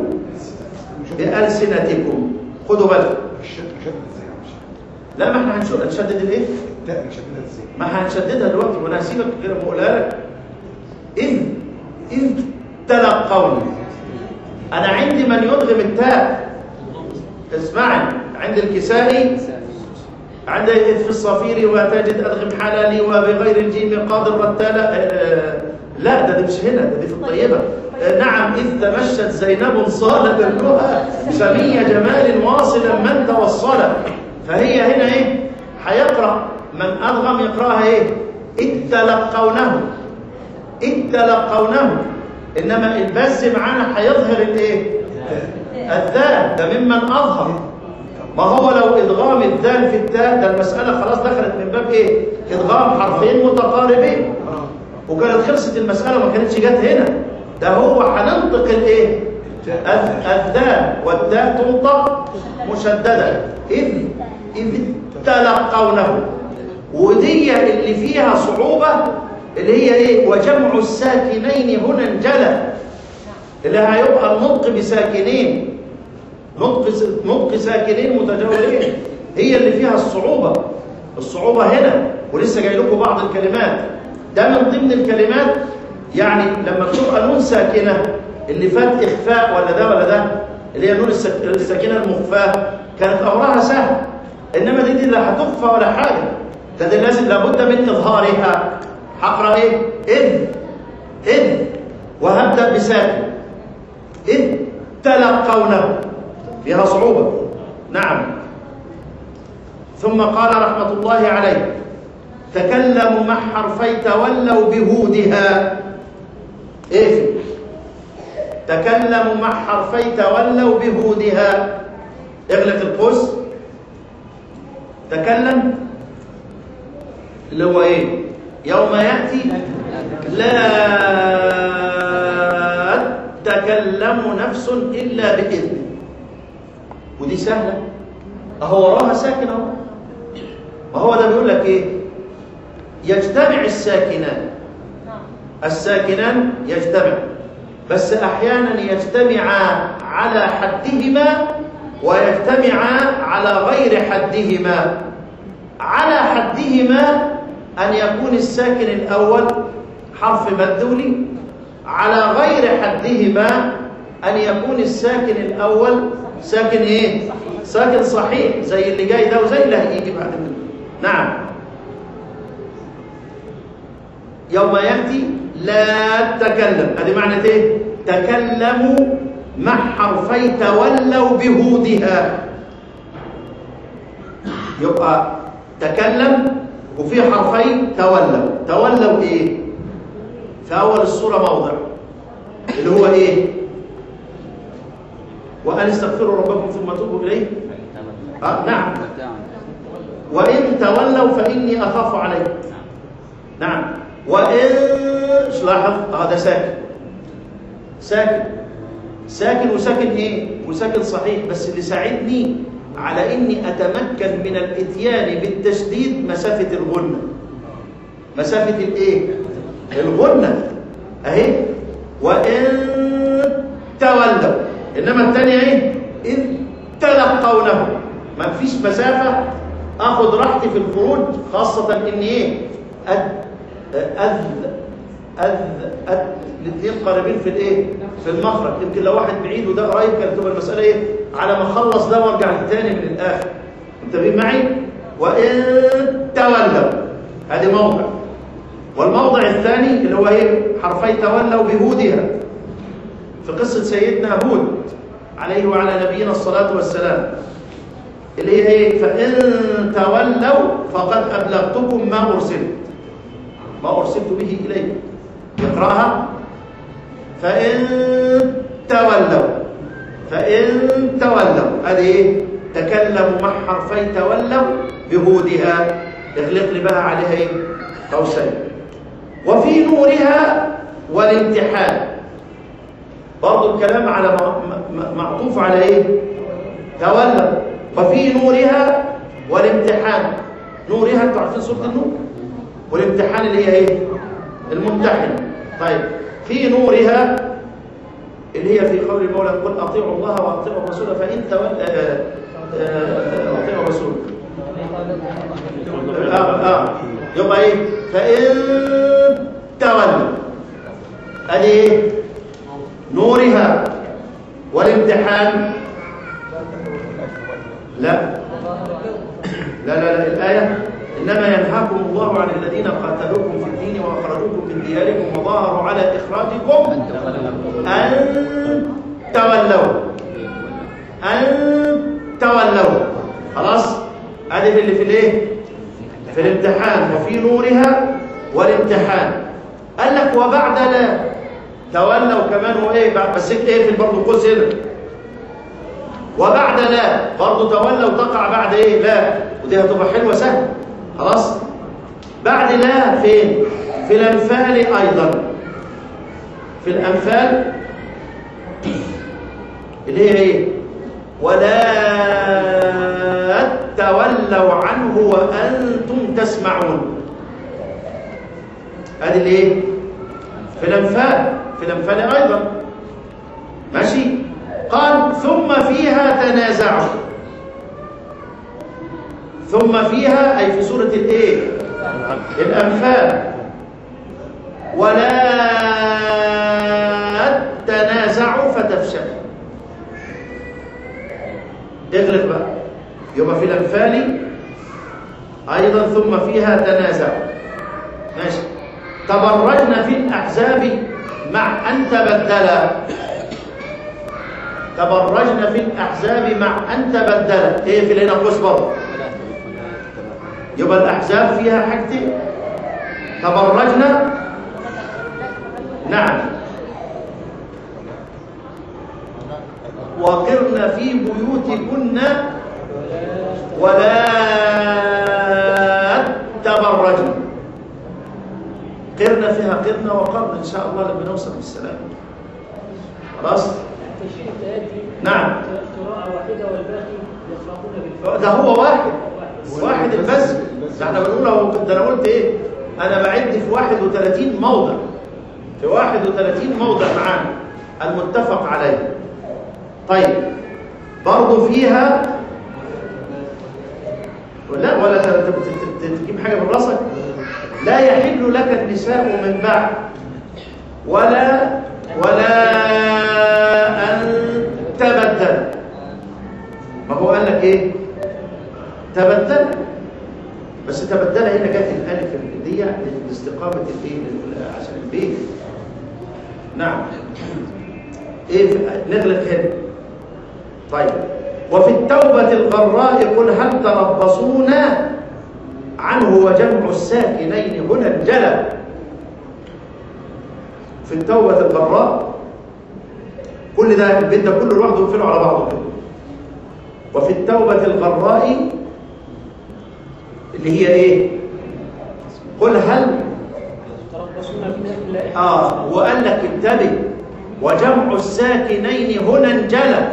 بألسنتكم خدوا بالكم
الشد شد ازاي يا مش
لا ما احنا هنشوف هنشدد الايه
التاء شددها ازاي
ما هنشددها دلوقتي وانا هسيبك غير ما اقولها لك إذ إذ تلقوني أنا عندي من يدغم التاء اسمعني عند الكسائي عند إذ في الصفير وتجد أدغم حلالي وبغير الجيم قادر والتالى آه، لا ده دي مش هنا ده دي في الطيبة آه، نعم إذ تمشت زينب صال برها سمي جمال واصلا من توصل فهي هنا إيه هيقرأ من أدغم يقرأها إيه إذ تلقونه إذ تلقونه إنما البز معانا هيظهر الإيه الذال ده ممن أظهر ما هو لو إدغام الدال في التاء ده المسألة خلاص دخلت من باب إيه إدغام حرفين متقاربين وكانت خلصت المسألة وما كانتش جت هنا ده هو هننطق الإيه الذ- الذال والتاء تنطق مشددة إذ إذ تلقونه ودي اللي فيها صعوبة اللي هي إيه وجمع الساكنين هنا انجلى اللي هيبقى النطق بساكنين نطق نطق ساكنين متجاورين هي اللي فيها الصعوبة الصعوبة هنا ولسه جاي لكم بعض الكلمات ده من ضمن الكلمات يعني لما تبقى نون ساكنة اللي فات إخفاء ولا ده ولا ده اللي هي نون السك- الساكنة المخفاة كانت أمرها سهل إنما دي, دي لا هتخفى ولا حاجة ده, دي لازم لابد من إظهارها هقرأ إيه؟ إذ إذ وهبدأ بساكن إذ تلقونه فيها صعوبة نعم ثم قال رحمة الله عليه تكلموا مع حرفي تولوا بهودها ايه في؟ تكلموا مع حرفي تولوا بهودها اغلق القوس تكلم اللي هو ايه يوم يأتي لا تكلم نفس إلا بإذنه ودي سهلة أهو وراها ساكن أهو وهو ده بيقول لك إيه يجتمع الساكنان
نعم
الساكنان يجتمع بس أحيانا يجتمعا على حدهما ويجتمعا على غير حدهما على حدهما أن يكون الساكن الأول حرف مدولي على غير حدهما أن يكون الساكن الأول ساكن إيه؟ ساكن صحيح زي اللي جاي ده وزي اللي هيجي بعد منه نعم يوم يأتي لا تكلم هذه معنى ايه تكلموا مع حرفي تولوا بهودها يبقى تكلم وفي حرفي تولوا تولوا ايه في اول السوره موضع اللي هو ايه وان استغفروا ربكم ثم توبوا اليه آه نعم وان تولوا فاني اخاف عليكم نعم وإن لاحظ هذا ساكن ساكن ساكن وساكن ايه وساكن صحيح بس اللي ساعدني على اني اتمكن من الاتيان بالتشديد مسافه الغنه مسافه الايه الغنه اهي وان تولوا انما الثانيه ايه اذ تلقونه ما فيش مسافه اخذ راحتي في الخروج خاصه ان ايه أد أذ أذ أذ الاثنين قريبين في الايه في المخرج يمكن لو واحد بعيد وده قريب كانت تبقى المساله ايه على ما اخلص ده وارجع للثاني من الاخر انتبهين معي وان تولوا هذه موضع والموضع الثاني اللي هو ايه حرفي تولوا بهودها في قصه سيدنا هود عليه وعلى نبينا الصلاه والسلام اللي هي ايه فان تولوا فقد ابلغتكم ما ارسلت ما أرسلت به إليه يقرأها فإن تولوا فإن تولوا هذه إيه؟ تكلموا مع حرفي تولوا بهودها اغلق لي بقى عليها إيه؟ قوسين وفي نورها والامتحان برضو الكلام على م- م- معطوف على إيه؟ تولوا وفي نورها والامتحان نورها انتوا عارفين سوره النور والامتحان اللي هي ايه الممتحن طيب في نورها اللي هي في قول المولى قل اطيعوا الله واطيعوا الرسول فان تولوا اطيعوا الرسول آه آه. يبقى ايه فان تولوا ادي ايه نورها والامتحان لا لا لا لا الآية إنما ينهاكم الله عن الذين قاتلوكم في الدين وأخرجوكم من دياركم وظاهروا على إخراجكم أن تولوا أن تولوا خلاص هذه اللي في الايه في الامتحان وفي نورها والامتحان قال لك وبعد لا تولوا كمان وايه بعد بس ايه في برضه قوس هنا وبعد لا برضه تولوا تقع بعد ايه لا ودي هتبقى حلوه سهله خلاص بعد لا فين في الانفال ايضا في الانفال اللي هي ايه ولا تولوا عنه وانتم تسمعون ادي الايه في الانفال في الانفال ايضا ماشي قال ثم فيها تنازعوا ثم فيها أي في سورة الإيه الأنفال ولا تنازعوا فتفشلوا اغلق بقى يبقى في الأنفال أيضا ثم فيها تنازعوا ماشي تبرجنا في الأحزاب مع أن تبدلا تبرجنا في الأحزاب مع أن تبدلا إيه في هنا قوس برضه يبقى الأحزاب فيها حاجتين تبرجنا نعم وقرن في بيوتكن ولا تبرجن قرن فيها قرن وقرن إن شاء الله لما نوصل بالسلام خلاص
تشريع تأتي
نعم
قراءة واحدة والباقي يقرؤون بالفعل
ده هو واحد واحد بس ده احنا بنقول اهو ده انا قلت ايه انا بعد في 31 موضع في 31 موضع معانا المتفق عليه طيب برضه فيها لا ولا ت- ت- ت- تجيب حاجه من راسك لا يحل لك النساء من بعد ولا ولا ان تبدل ما هو قال لك ايه تبدل بس تبدل هنا جت الالف دي لاستقامه الايه لل- عشان البيت نعم ايه في- نغلق هنا طيب وفي التوبة الغراء قل هل تربصون عنه وجمع الساكنين هنا الجلى في التوبة الغراء كل ده البيت ده كله لوحده يقفله على بعضه كده وفي التوبة الغراء اللي هي ايه قل هل
تربصون بنا إلا
اه وقال لك انتبه وجمع الساكنين هنا انجلى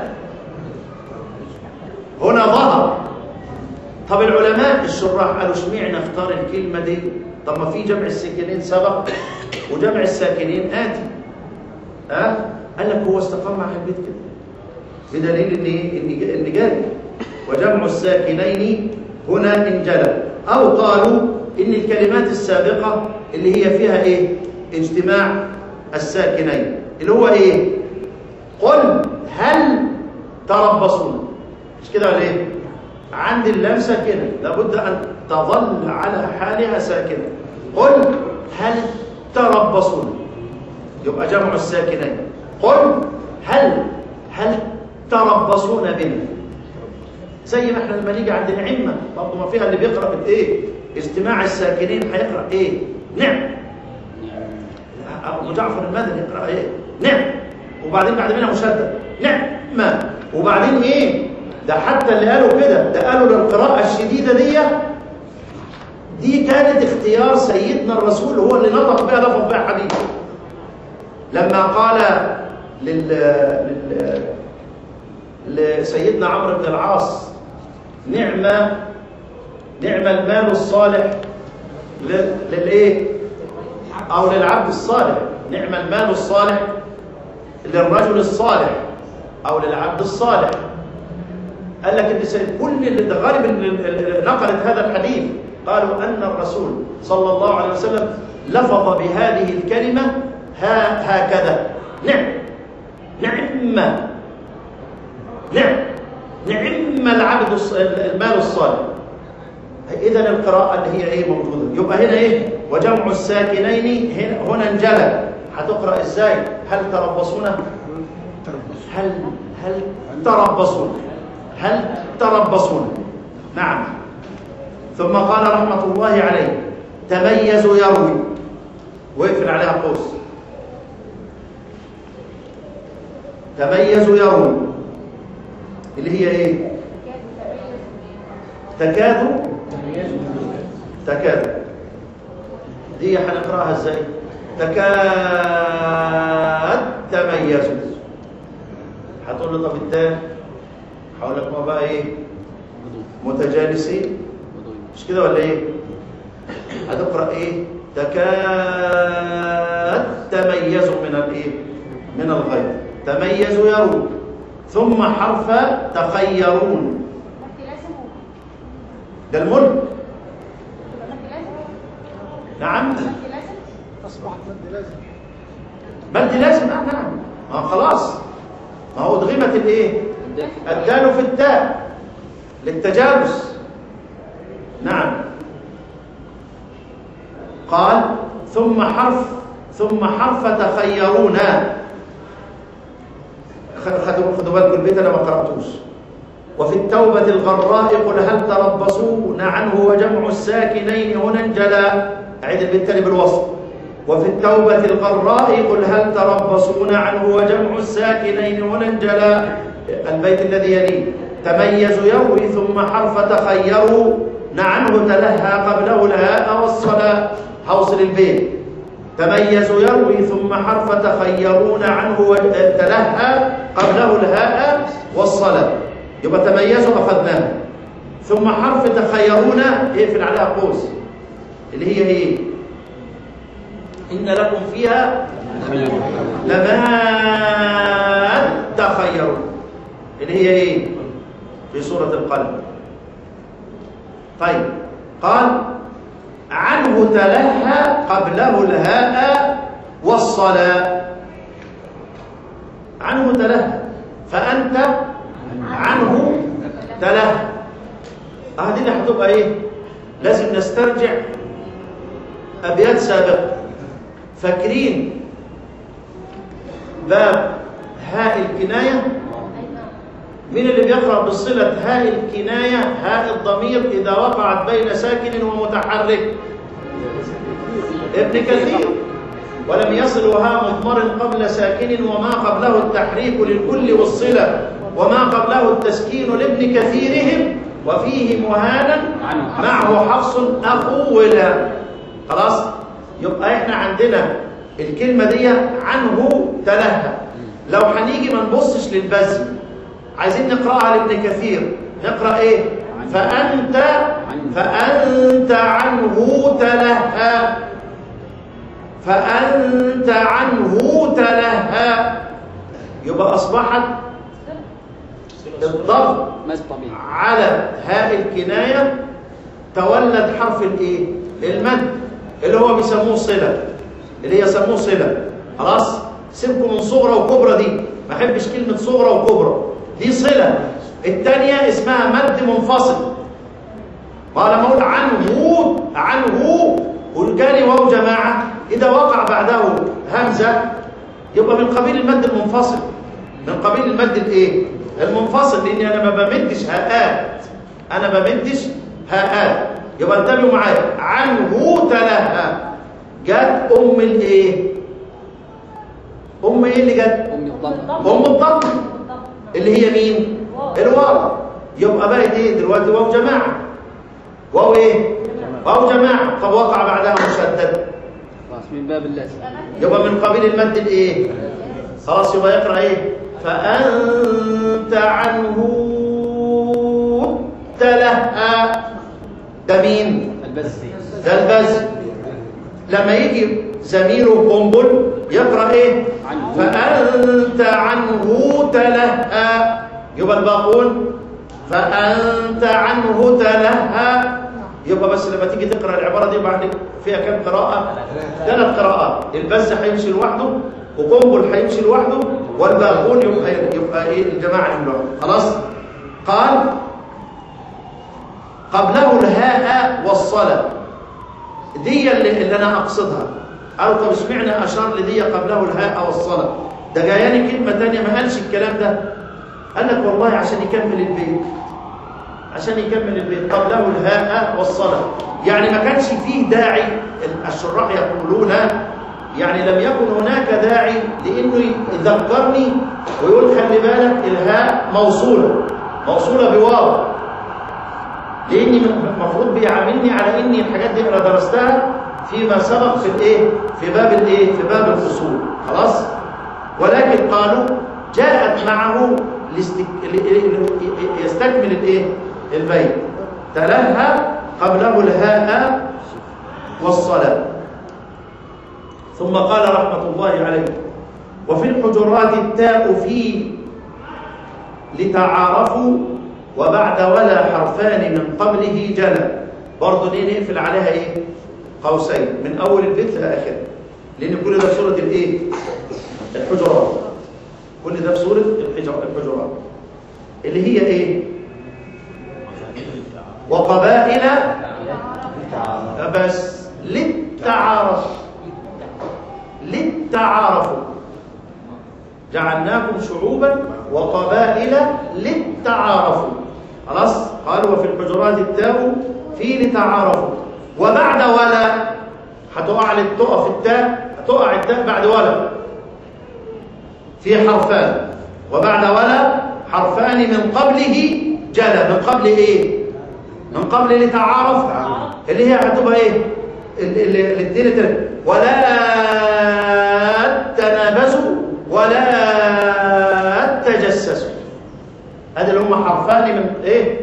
هنا ظهر طب العلماء الشراح قالوا اشمعنى اختار الكلمه دي طب ما في جمع الساكنين سبق وجمع الساكنين اتي ها أه؟ قال لك هو استقام مع البيت كده بدليل ان ان ان جاري وجمع الساكنين هنا انجلى او قالوا ان الكلمات السابقه اللي هي فيها ايه اجتماع الساكنين اللي هو ايه قل هل تربصون مش كده ولا ايه عند اللام ساكنه لابد ان تظل على حالها ساكنه قل هل تربصون يبقى جمع الساكنين قل هل هل تربصون بنا زي ما احنا لما نيجي عند العمه برضه ما فيها اللي بيقرا بالايه اجتماع الساكنين هيقرا ايه نعم ابو جعفر المدني يقرا ايه نعم وبعدين بعد منها مشدد نعم ما وبعدين ايه ده حتى اللي قالوا كده ده قالوا للقراءه الشديده دي دي كانت اختيار سيدنا الرسول هو اللي نطق بها لفظ بها حديث لما قال لل... لل... لسيدنا عمرو بن العاص نعمة نعم المال الصالح لل- للايه او للعبد الصالح نعم المال الصالح للرجل الصالح او للعبد الصالح قال لك ان سيد- كل اللي غالب اللي اللي نقلت هذا الحديث قالوا ان الرسول صلى الله عليه وسلم لفظ بهذه الكلمه ها هكذا نعم نعم نعم نعم العبد الص- المال الصالح اذا القراءه اللي هي ايه موجوده يبقى هنا ايه وجمع الساكنين هنا هنا انجلى هتقرا ازاي هل تربصون هل هل تربصون هل تربصون نعم ثم قال رحمه الله عليه تميز يروي ويقفل عليها قوس تميز يروي اللي هي ايه تكاد تكاد دي هنقراها ازاي تكاد تميز هتقول له طب التاني هقول لك ما بقى ايه متجانسين مش كده ولا ايه هتقرا ايه تكاد تميز من الايه من الغيظ تميز يروي ثم حرف تخيرون
مد لازم و-
ده الملك
مد لازم
نعم
مد لازم
اصبحت مد لازم
مد لازم اه نعم ما خلاص ما هو ادغمت الايه الدال في التاء للتجانس نعم قال ثم حرف ثم حرف تخيرون خ- خدوا خدوا بالكم البيت انا ما قراتوش وفي التوبة الغراء قل هل تربصون عنه وجمع الساكنين هنا انجلى أعيد البيت تاني بالوصف وفي التوبة الغراء قل هل تربصون عنه وجمع الساكنين هنا انجلى البيت الذي يليه تميز يروي ثم حرف تخيروا عنه تلهى قبله الهاء والصلاة حوصل البيت تميز يروي ثم حرف تخيرون عنه وج- تلهى قبله الهاء والصلاة يبقى تميزوا أخذناه ثم حرف تخيرون اقفل عليها قوس اللي هي ايه إن لكم فيها لما تخيرون اللي هي ايه في سورة القلب طيب قال عنه تلهى قبله الهاء والصلاة عنه تلهى فأنت عنه تلهى هذه اللي هتبقى ايه لازم نسترجع أبيات سابقة فاكرين باب هاء الكناية مين اللي بيقرأ بصلة هاء الكناية هاء الضمير إذا وقعت بين ساكن ومتحرك ابن كثير ولم يصل وهاء مضمر قبل ساكن وما قبله التحريك للكل والصلة وما قبله التسكين لابن كثيرهم وفيه مهانا معه حفص أقولا خلاص يبقى احنا عندنا الكلمة دي عنه تلهى لو هنيجي ما نبصش للبذل عايزين نقراها لابن كثير نقرا ايه فانت فانت عنه تلهى فانت عنه تلهى يبقى اصبحت الضغط
مد طبيعي
على هاء الكنايه تولد حرف الايه المد اللي هو بيسموه صله اللي هي يسموه صله خلاص سيبكم من صغرى وكبرى دي ما احبش كلمه صغرى وكبرى دي صله الثانيه اسمها مد منفصل قال ما اقول عنه عنه والجاني واو جماعه اذا وقع بعده همزه يبقى من قبيل المد المنفصل من قبيل المد الايه المنفصل لاني انا ما بمدش هاءات انا بمدش هاءات يبقى انتبهوا معايا عنه تلهى جت ام الايه ام ايه اللي جت
أمي الضم
ام الضم اللي هي مين الواو يبقى بقت ايه دلوقتي واو جماعه واو ايه واو جماعه طب وقع بعدها مشدد
خلاص من باب اللازم
يبقى من قبيل المد الايه خلاص يبقى يقرا ايه فانت عنه تلهى ده مين
البز
ده البز لما يجي زميله قنبل يقرأ ايه
عنه.
فأنت عنه تلهى يبقى الباقون فأنت عنه تلهى يبقى بس لما تيجي تقرأ العبارة دي بعد فيها كم قراءة ثلاث قراءات البز هيمشي لوحده وقنبل هيمشي لوحده والباقون يبقى يبقى ايه الجماعة دي لوحده خلاص قال قبله الهاء والصلاه دي اللي, اللي انا اقصدها او طب اشمعنى اشار لدي قبله الهاء والصلاه ده جاياني كلمه ثانيه ما قالش الكلام ده قال لك والله عشان يكمل البيت عشان يكمل البيت قبله الهاء والصلاه يعني ما كانش فيه داعي الشراح يقولون يعني لم يكن هناك داعي لانه يذكرني ويقول خلي بالك الهاء موصوله موصوله بواو لاني المفروض بيعاملني على اني الحاجات دي انا درستها فيما سبق في الايه في باب الايه في باب الاصول خلاص ولكن قالوا جاءت معه لاستك... ل- ل- ل- يستكمل الايه البيت تلهى قبله الهاء والصلاه ثم قال رحمه الله عليه وفي الحجرات التاء في لتعارفوا وبعد ولا حرفان من قبله جلا برضه ليه نقفل عليها ايه قوسين من اول البيت لاخره لان كل ده في سوره الايه الحجرات كل ده في سوره الحجر- الحجرات اللي هي ايه وقبائل بس للتعارف للتعارف جعلناكم شعوبا وقبائل للتعارفوا خلاص قالوا وفي الحجرات التاء في لتعارفوا وبعد ولا هتقع تقف التاء هتقع التاء بعد ولا في حرفان وبعد ولا حرفان من قبله جلا من قبل ايه من قبل لتعارف اللي هي هتبقى ايه ال- ال- الاثنين التلاته ولا تنابزوا ولا تجسسوا هذا اللي هم حرفان من ايه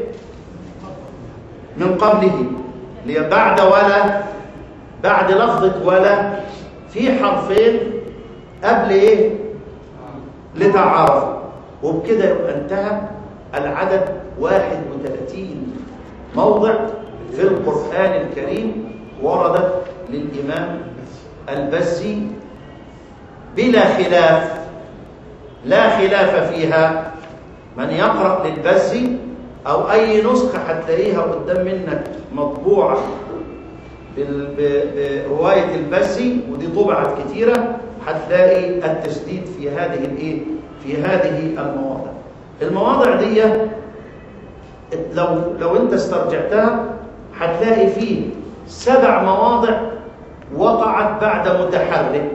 من قبله اللي هي بعد ولا بعد لفظة ولا في حرفين قبل ايه لتعارفوا وبكده يبقى انتهى العدد 31 موضع في القرآن الكريم وردت للإمام البزي بلا خلاف لا خلاف فيها من يقرأ للبزي أو أي نسخة هتلاقيها قدام منك مطبوعة بال- ب- برواية البزي ودي طبعت كتيرة هتلاقي التشديد في هذه الايه في هذه المواضع المواضع دي لو لو انت استرجعتها هتلاقي فيه سبع مواضع وقعت بعد متحرك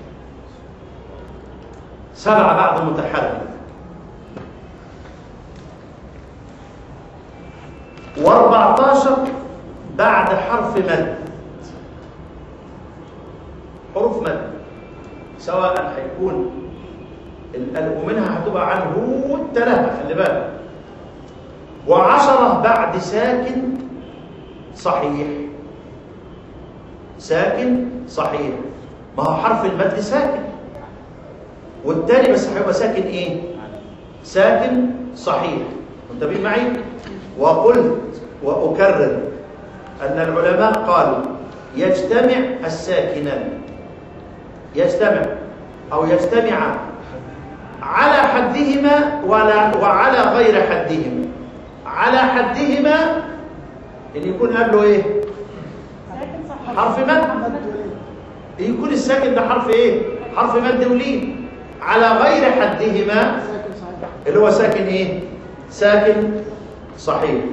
سبعة بعد متحرك و14 بعد حرف مد حروف مد سواء هيكون ال- ومنها هتبقى عنه التلهى خلي بالك وعشرة بعد ساكن صحيح ساكن صحيح ما هو حرف المد ساكن والتاني بس هيبقى ساكن ايه ساكن صحيح منتبهين معي وقلت واكرر ان العلماء قالوا يجتمع الساكنان يجتمع او يجتمع على حدهما ولا وعلى غير حدهما على حدهما ان يكون قبله ايه
ساكن صح
حرف مد يكون الساكن ده حرف ايه حرف مد ولين على غير حدهما
ساكن صحيح
اللي هو ساكن ايه ساكن صحيح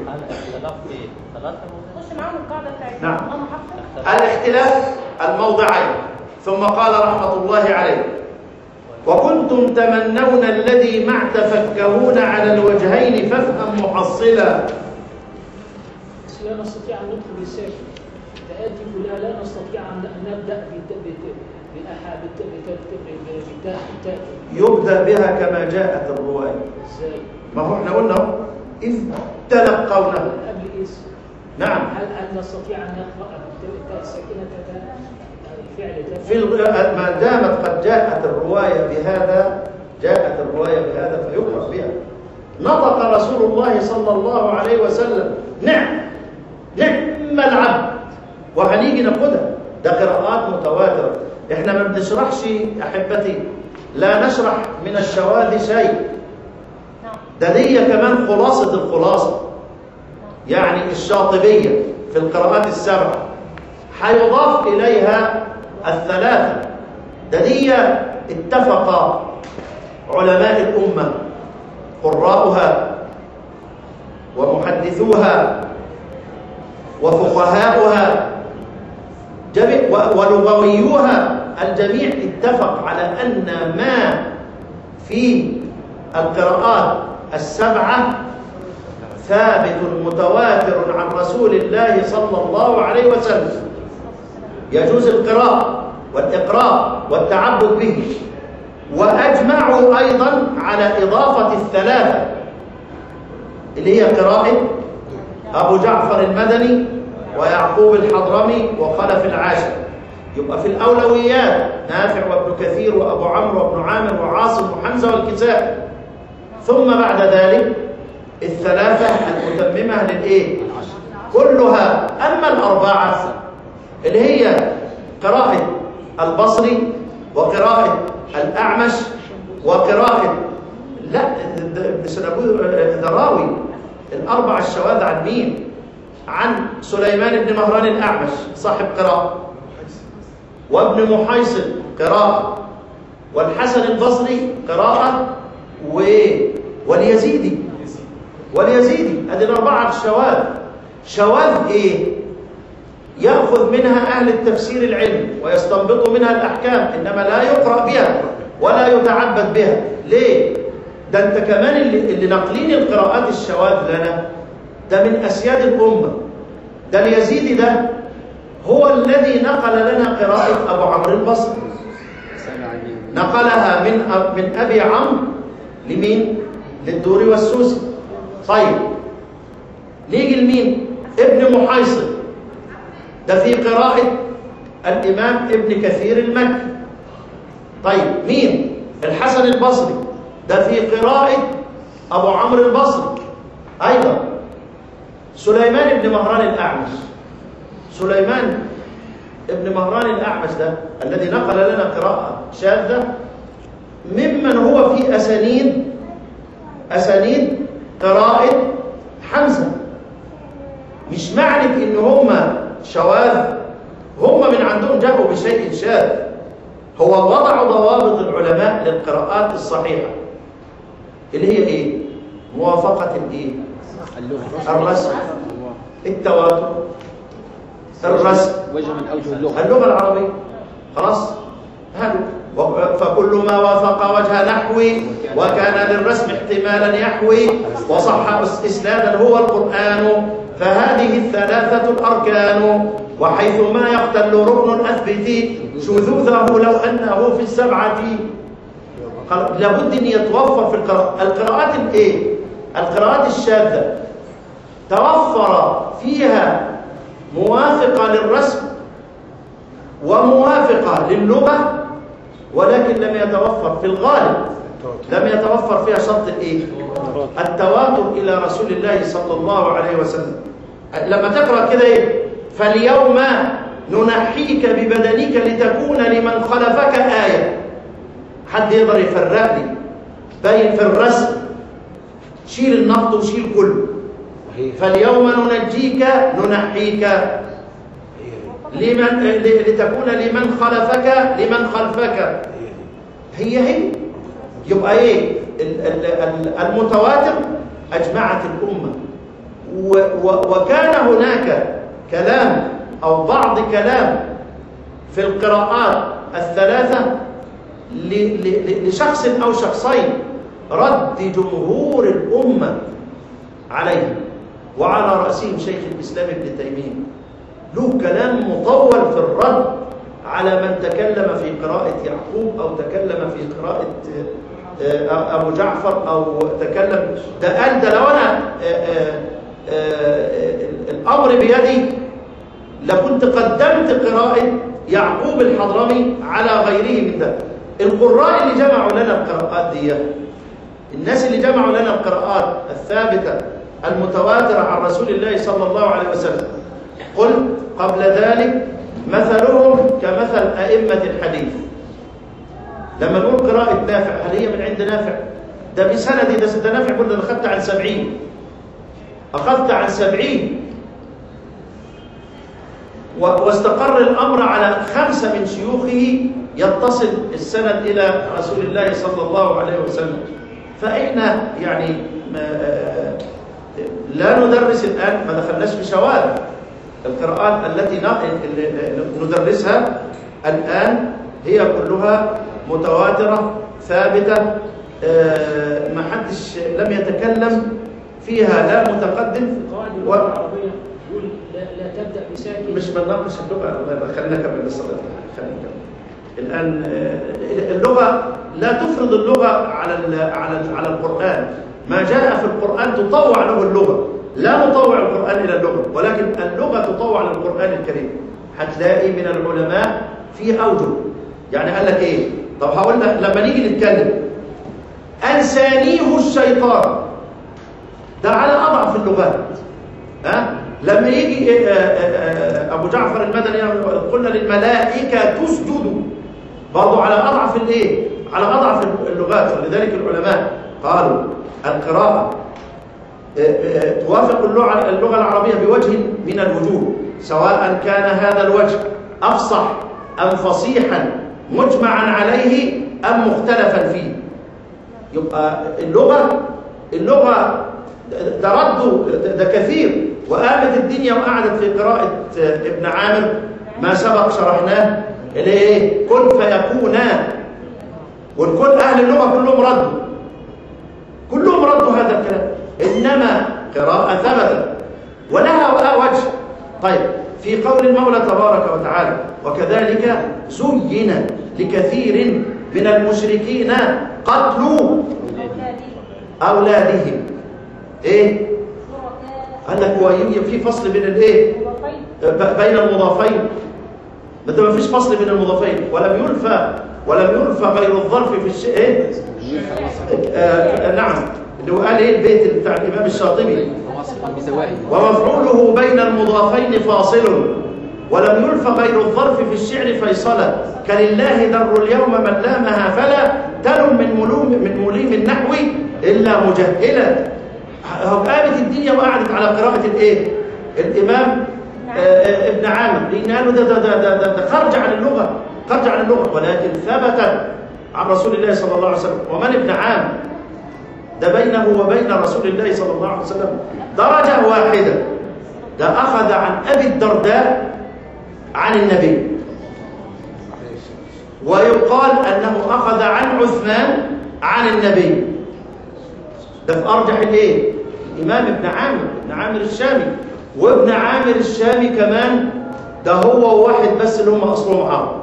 خش معاهم القاعده بتاعتنا
نعم.
انا حافظ
الاختلاف الموضعين ثم قال رحمة الله عليه وكنتم تمنون الذي مع تفكهون على الوجهين فافهم محصلا
بس لا نستطيع ان ندخل بالساكن تأتي كلها لا نستطيع ان أن نبدا بالت- بالت- بالأحا بالت- بالت- بال- بالتاء التاء
يبدأ بها كما جاءت الرواية
ازاي؟
ما هو احنا قلنا أهو، إذ تلقونه
قبل اسم
نعم
هل هل نستطيع ان نقرا التاء الساكنه تاء الفعل تاء
في الغ- ما دامت قد جاءت الرواية بهذا جاءت الرواية بهذا فيقرأ بها نطق رسول الله صلى الله عليه وسلم نعم نعم العبد وهنيجي ناخدها ده قراءات متواترة احنا ما بنشرحش احبتي لا نشرح من الشواذ شيء ده دي كمان خلاصة الخلاصة يعني الشاطبية في القراءات السبع هيضاف إليها الثلاثة ده دي اتفق علماء الأمة قراؤها ومحدثوها وفقهاؤها جميع و- ولغويوها الجميع اتفق على أن ما في القراءات السبعة ثابت متواتر عن رسول الله صلى الله عليه وسلم يجوز القراءة والإقراء والتعبد به وأجمعوا أيضا على إضافة الثلاثة اللي هي قراءة أبو جعفر المدني ويعقوب الحضرمي وخلف العاشر يبقى في الأولويات نافع وابن كثير وأبو عمرو وابن عامر وعاصم وحمزة والكسائي ثم بعد ذلك الثلاثة المتممة للإيه؟ كلها أما الأربعة اللي هي قراءة البصري وقراءة الأعمش وقراءة لا ابن سنبوذ ذراوي الأربع الشواذ عن مين؟ عن سليمان بن مهران الأعمش صاحب قراءة وابن محيصن قراءة والحسن البصري قراءة و... واليزيدي واليزيدي هذه الأربعة الشواذ شواذ إيه؟ يأخذ منها أهل التفسير العلم ويستنبط منها الأحكام إنما لا يقرأ بها ولا يتعبد بها ليه؟ ده أنت كمان اللي, اللي ناقلين القراءات الشواذ لنا ده من أسياد الأمة ده اليزيدي ده هو الذي نقل لنا قراءة أبو عمرو البصري
سمع من
نقلها من أب من أبي عمرو لمين؟ للدوري والسوسي طيب نيجي لمين؟ ابن محيصن ده في قراءة الإمام ابن كثير المكي طيب مين؟ الحسن البصري ده في قراءة أبو عمرو البصري أيضا سليمان بن مهران الأعمش سليمان ابن مهران الأعمش ده الذي نقل لنا قراءة شاذة ممن هو في أسانيد أسانيد قراءة حمزة مش معنى إن هم شواذ هم من عندهم جاءوا بشيء شاذ هو وضعوا ضوابط العلماء للقراءات الصحيحة اللي هي إيه؟ موافقة الإيه؟
اللغة
الرسم
الله.
التواتر الرسم
وجه من أوجه اللغة
اللغة العربية خلاص هذا و- فكل ما وافق وجه نحوي وكان للرسم احتمالا يحوي وصح اس- اسنادا هو القرآن فهذه الثلاثة الأركان وحيث ما يختل ركن أثبت شذوذه لو أنه في السبعة خل- لابد أن يتوفر في القراءات القراءات الإيه؟ القراءات الشاذة توفر فيها موافقة للرسم وموافقة للغة ولكن لم يتوفر في الغالب لم يتوفر فيها شرط الايه التواتر الى رسول الله صلى الله عليه وسلم لما تقرا كده ايه فاليوم ننحيك ببدنك لتكون لمن خلفك آية حد يقدر يفرق لي باين في الرسم شيل النقط وشيل كله فاليوم ننجيك ننحيك لمن ل- لتكون لمن خلفك لمن خلفك هي هي يبقى ايه ال- ال- ال- المتواتر اجمعت الامه و- و- وكان هناك كلام او بعض كلام في القراءات الثلاثه ل- ل- لشخص او شخصين رد جمهور الامه عليه وعلى راسهم شيخ الاسلام ابن تيميه له كلام مطول في الرد على من تكلم في قراءة يعقوب أو تكلم في قراءة آه، آه، أبو جعفر أو تكلم ده قال ده لو أنا آه، آه، آه، الأمر بيدي لكنت قدمت قراءة يعقوب الحضرمي على غيره من ده القراء اللي جمعوا لنا القراءات دي الناس اللي جمعوا لنا القراءات الثابتة المتواترة عن رسول الله صلى الله عليه وسلم قل قبل ذلك مثلهم كمثل أئمة الحديث لما نقول قراءة نافع هل هي من عند نافع ده بسندي ده ده نافع قلنا أنا أخذت عن سبعين أخذت عن سبعين و- واستقر الأمر على خمسة من شيوخه يتصل السند إلى رسول الله صلى الله عليه وسلم فإحنا يعني ما آه، لا ندرس الآن ما دخلناش في شواذ القراءات التي ن- اللي ندرسها الآن هي كلها متواترة ثابتة آه، ما حدش لم يتكلم فيها لا متقدم
في قواعد
و-
اللغه العربيه يقول لا, لا تبدا بساكن
مش بنناقش اللغة خلينا نكمل الصلاة خلينا نكمل الآن آه، اللغة لا تفرض اللغة على ال- على ال- على القرآن ما جاء في القرآن تطوع له اللغة لا نطوع القرآن إلى اللغة ولكن اللغة تطوع للقرآن الكريم هتلاقي من العلماء في أوجه يعني قال لك إيه طب هقول لك لما نيجي نتكلم أنسانيه الشيطان ده على أضعف اللغات ها لما يجي آه، آه، آه، ابو جعفر المدني يقول قلنا للملائكه تسجدوا برضه على اضعف الايه على اضعف اللغات ولذلك العلماء قالوا القراءه آه، آه، توافق اللغه اللغه العربيه بوجه من الوجوه سواء كان هذا الوجه افصح ام فصيحا مجمعا عليه ام مختلفا فيه يبقى اللغة اللغة ده رده ده- ده كثير وقامت الدنيا وقعدت في قراءة ابن عامر ما سبق شرحناه اللي هي ايه كن فيكونا والكل أهل اللغة كلهم ردوا كلهم ردوا هذا الكلام إنما قراءة ثبتت ولها وجه طيب في قول المولى تبارك وتعالى وكذلك زين لكثير من المشركين قتلوا أولادهم إيه؟ قال لك هو يمكن في فصل بين الإيه؟ ب- بين المضافين ما ده ما فيش فصل بين المضافين ولم يلفى ولم يلفى غير الظرف في الشيء إيه؟ آه نعم اللي هو قال إيه البيت بتاع الإمام الشاطبي
بزوائد
ومفعوله بين المضافين فاصل ولم يلف غير الظرف في الشعر فيصلا كلله در اليوم من لامها فلا تلم من ملوم من مليم النحو الا مجهلا هو قامت الدنيا وقعدت على قراءه الايه الامام آه، آه، ابن عامر لان قالوا ده ده ده ده, ده, ده خرج عن اللغه خرج عن اللغه ولكن ثبت عن رسول الله صلى الله عليه وسلم ومن ابن عامر ده بينه وبين رسول الله صلى الله عليه وسلم درجة واحدة ده أخذ عن أبي الدرداء عن النبي ويقال أنه أخذ عن عثمان عن النبي ده في أرجح الإيه؟ الإمام ابن عامر ابن عامر الشامي وابن عامر الشامي كمان ده هو وواحد بس اللي هم أصلهم عرب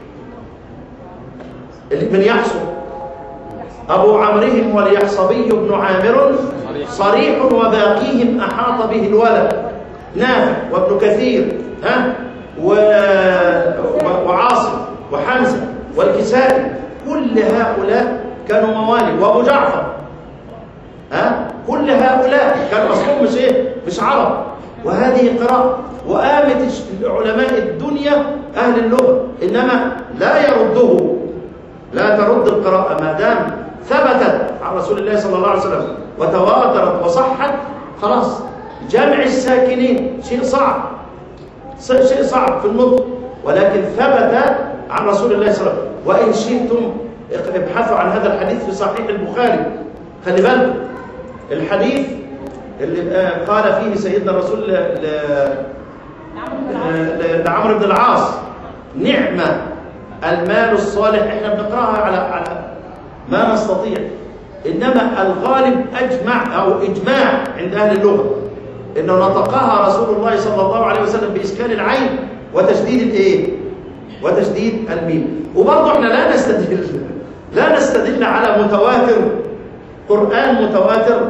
اللي من يحصل أبو عمرهم واليحصبي بن عامر صريح وباقيهم أحاط به الولد نافع وابن كثير ها و... و- وعاصم وحمزة والكسائي كل هؤلاء كانوا موالي وأبو جعفر ها كل هؤلاء كانوا أصلهم مش إيه مش عرب وهذه قراءة وقامت الش- علماء الدنيا أهل اللغة إنما لا يرده لا ترد القراءة ما دام ثبتت عن رسول الله صلى الله عليه وسلم وتواترت وصحت خلاص جمع الساكنين شيء صعب ص- شيء صعب في النطق ولكن ثبت عن رسول الله صلى الله عليه وسلم وإن شئتم ابحثوا عن هذا الحديث في صحيح البخاري خلي بالكم الحديث اللي آه، قال فيه سيدنا الرسول ل- ل- ل- لعمرو بن العاص نعمة المال الصالح احنا بنقراها على على ما نستطيع انما الغالب اجمع او اجماع عند اهل اللغه انه نطقها رسول الله صلى الله عليه وسلم باسكان العين وتشديد الايه وتشديد الميم وبرضه احنا لا نستدل لا نستدل على متواتر قران متواتر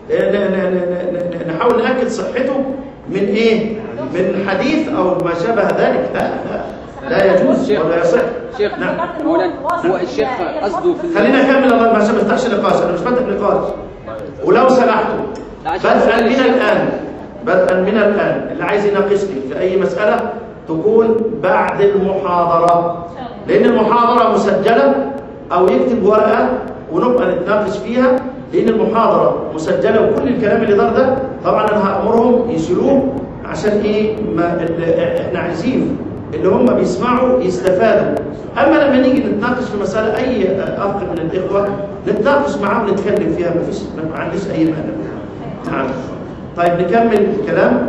ن- ن- ن- ن- نحاول ناكد صحته من ايه من حديث او ما شابه ذلك لا لا لا يجوز
شيخ.
ولا يصح
شيخ
نعم.
اولا هو الشيخ قصده في
خلينا نكمل الله ما عشان ما نفتحش نقاش انا مش فاتح نقاش ولو سمحتوا
لا، عشان
بدءا
سؤال
من
الشيخ.
الان بدءا من الان اللي عايز يناقشني في اي مساله تكون بعد المحاضره لان المحاضره مسجله او يكتب ورقه ونبقى نتناقش فيها لان المحاضره مسجله وكل الكلام اللي دار ده طبعا انا هامرهم يشيلوه عشان ايه ما اللي احنا عايزين اللي هم بيسمعوا يستفادوا اما لما نيجي نتناقش في مساله اي اخ من الاخوه نتناقش معاه ونتكلم فيها ما فيش ما عنديش اي مانع نعم طيب نكمل الكلام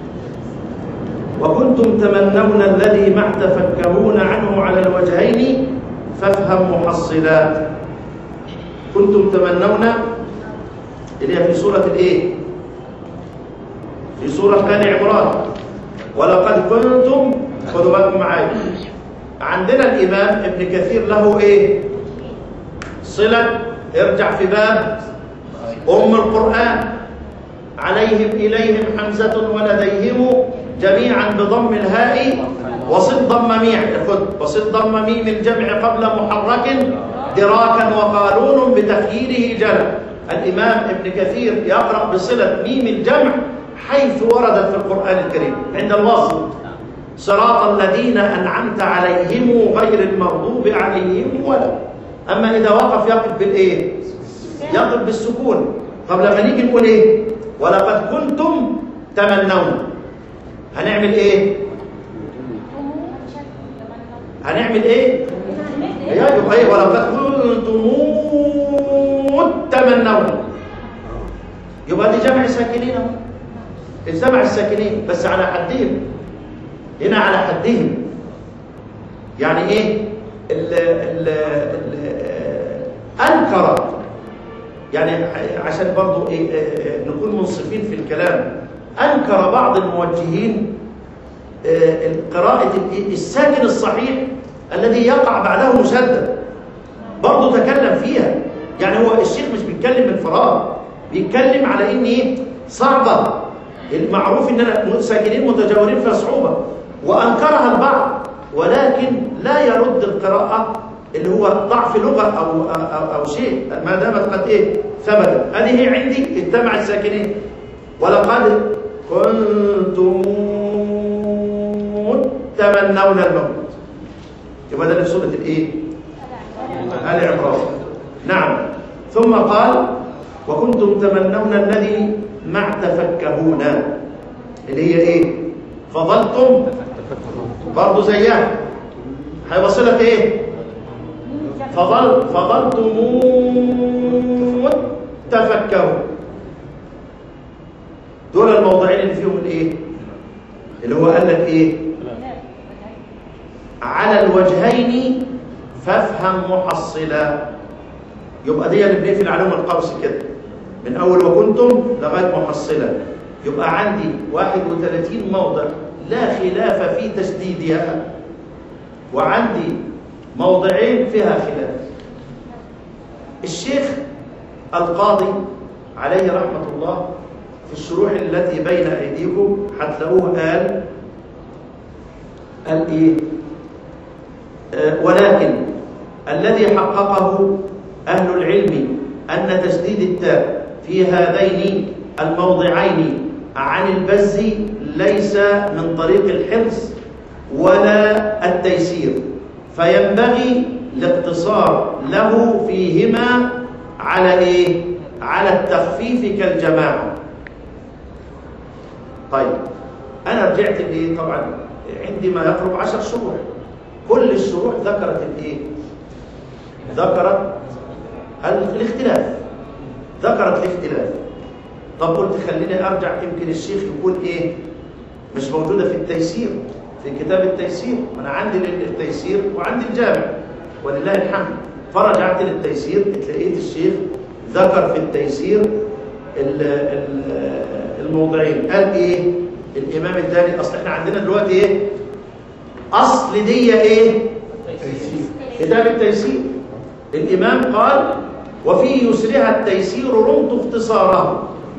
وكنتم تمنون الذي ما تفكرون عنه على الوجهين فافهم محصلا كنتم تمنون اللي هي في سورة الايه في سورة آل عمران ولقد كنتم خدوا بالكم معايا عندنا الإمام ابن كثير له ايه صلة ارجع في باب أم القرآن عليهم إليهم حمزة ولديهم جميعا بضم الهاء وصد ضم ميع خد وصد ضم ميم الجمع قبل محرك دراكا وقانون بتخييره جل الإمام ابن كثير يقرأ بصلة ميم الجمع حيث وردت في القرآن الكريم عند الوصل صراط الذين أنعمت عليهم غير المغضوب عليهم ولا أما إذا وقف يقف بالإيه؟ يقف بالسكون طب لما نيجي نقول إيه؟ ولقد كنتم تمنون هنعمل إيه؟ هنعمل إيه؟ يا يبقى إيه ولقد كنتم تمنون يبقى دي جمع ساكنين اهو الجمع الساكنين بس على حدهم هنا على حدهم يعني ايه ال ال ال انكر يعني عشان برضو إيه إيه نكون منصفين في الكلام انكر بعض الموجهين إيه قراءة الساكن الصحيح الذي يقع بعده مسدد برضه تكلم فيها يعني هو الشيخ مش بيتكلم من فراغ بيتكلم على ان ايه صعبه المعروف ان انا ساكنين متجاورين فيها صعوبه وانكرها البعض ولكن لا يرد القراءه اللي هو ضعف لغه او او, أو شيء ما دامت قد ايه ثبتت هذه هي عندي اجتمع الساكنين ولقد كنتم تمنون الموت يبقى ده في سوره الايه ال عمران نعم ثم قال وكنتم تمنون الذي مع تفكهون اللي هي ايه فضلتم برضه زيها هيوصلك ايه فضل فضلتم تفكهوا دول الموضعين اللي فيهم الايه اللي هو قال لك ايه على الوجهين فافهم محصلا يبقى دي اللي بنقفل عليهم القوس كده من اول وكنتم لغايه محصلا يبقى عندي 31 موضع لا خلاف في تشديدها وعندي موضعين فيها خلاف الشيخ القاضي عليه رحمه الله في الشروح التي بين ايديكم هتلاقوه قال قال ايه آه ولكن الذي حققه أهل العلم أن تشديد التاء في هذين الموضعين عن البز ليس من طريق الحرص ولا التيسير فينبغي الاقتصار له فيهما على ايه على التخفيف كالجماعه طيب انا رجعت لايه طبعا عندي ما يقرب عشر شروح كل الشروح ذكرت الايه ذكرت الاختلاف ذكرت الاختلاف طب قلت خليني ارجع يمكن الشيخ يقول ايه مش موجوده في التيسير في كتاب التيسير انا عندي التيسير وعندي الجامع ولله الحمد فرجعت للتيسير لقيت الشيخ ذكر في التيسير الموضعين قال ايه الامام الداني اصل احنا عندنا دلوقتي ايه اصل دي ايه كتاب التيسير الامام قال وفي يسرها التيسير رمت اختصاره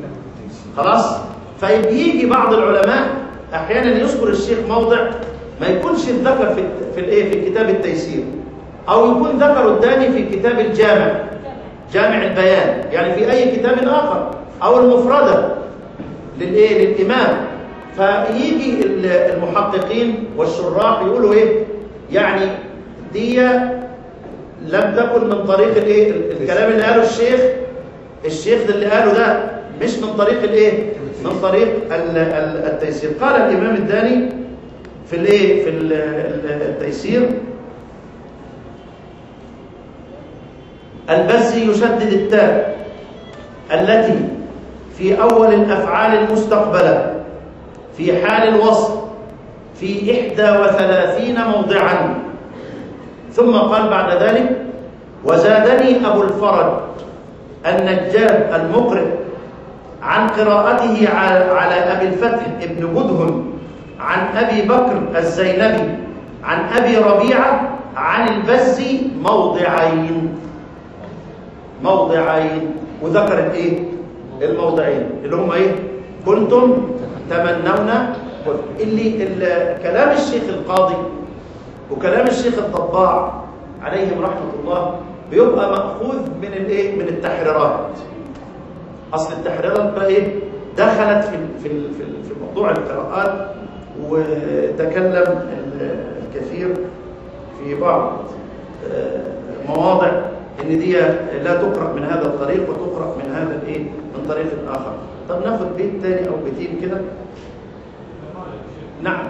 خلاص فيجي بعض العلماء احيانا يذكر الشيخ موضع ما يكونش اتذكر في في الايه في كتاب التيسير او يكون ذكره الثاني في كتاب الجامع جامع البيان يعني في اي كتاب اخر او المفرده للايه للامام فيجي ال- المحققين والشراح يقولوا ايه يعني دي لم تكن من طريق الايه الكلام اللي قاله الشيخ الشيخ ده اللي قاله ده مش من طريق الايه من طريق ال- ال- التيسير قال الامام الداني في الايه في ال- ال- التيسير البزي يشدد التاء التي في اول الافعال المستقبله في حال الوصف في إحدى وثلاثين موضعا ثم قال بعد ذلك وزادني أبو الفرج النجاب المقرئ عن قراءته على على أبي الفتح ابن بدهم عن أبي بكر الزينبي عن أبي ربيعة عن البزي موضعين موضعين وذكر الايه الموضعين اللي هم ايه كنتم تمنون اللي ال- كلام الشيخ القاضي وكلام الشيخ الطباع عليهم رحمه الله بيبقى ماخوذ من الايه من التحريرات اصل التحريرات بقى ايه دخلت في في في في موضوع القراءات وتكلم الكثير في بعض آه، مواضع ان دي لا تقرا من هذا الطريق وتقرا من هذا الايه من طريق اخر طب ناخد بيت تاني او بيتين كده نعم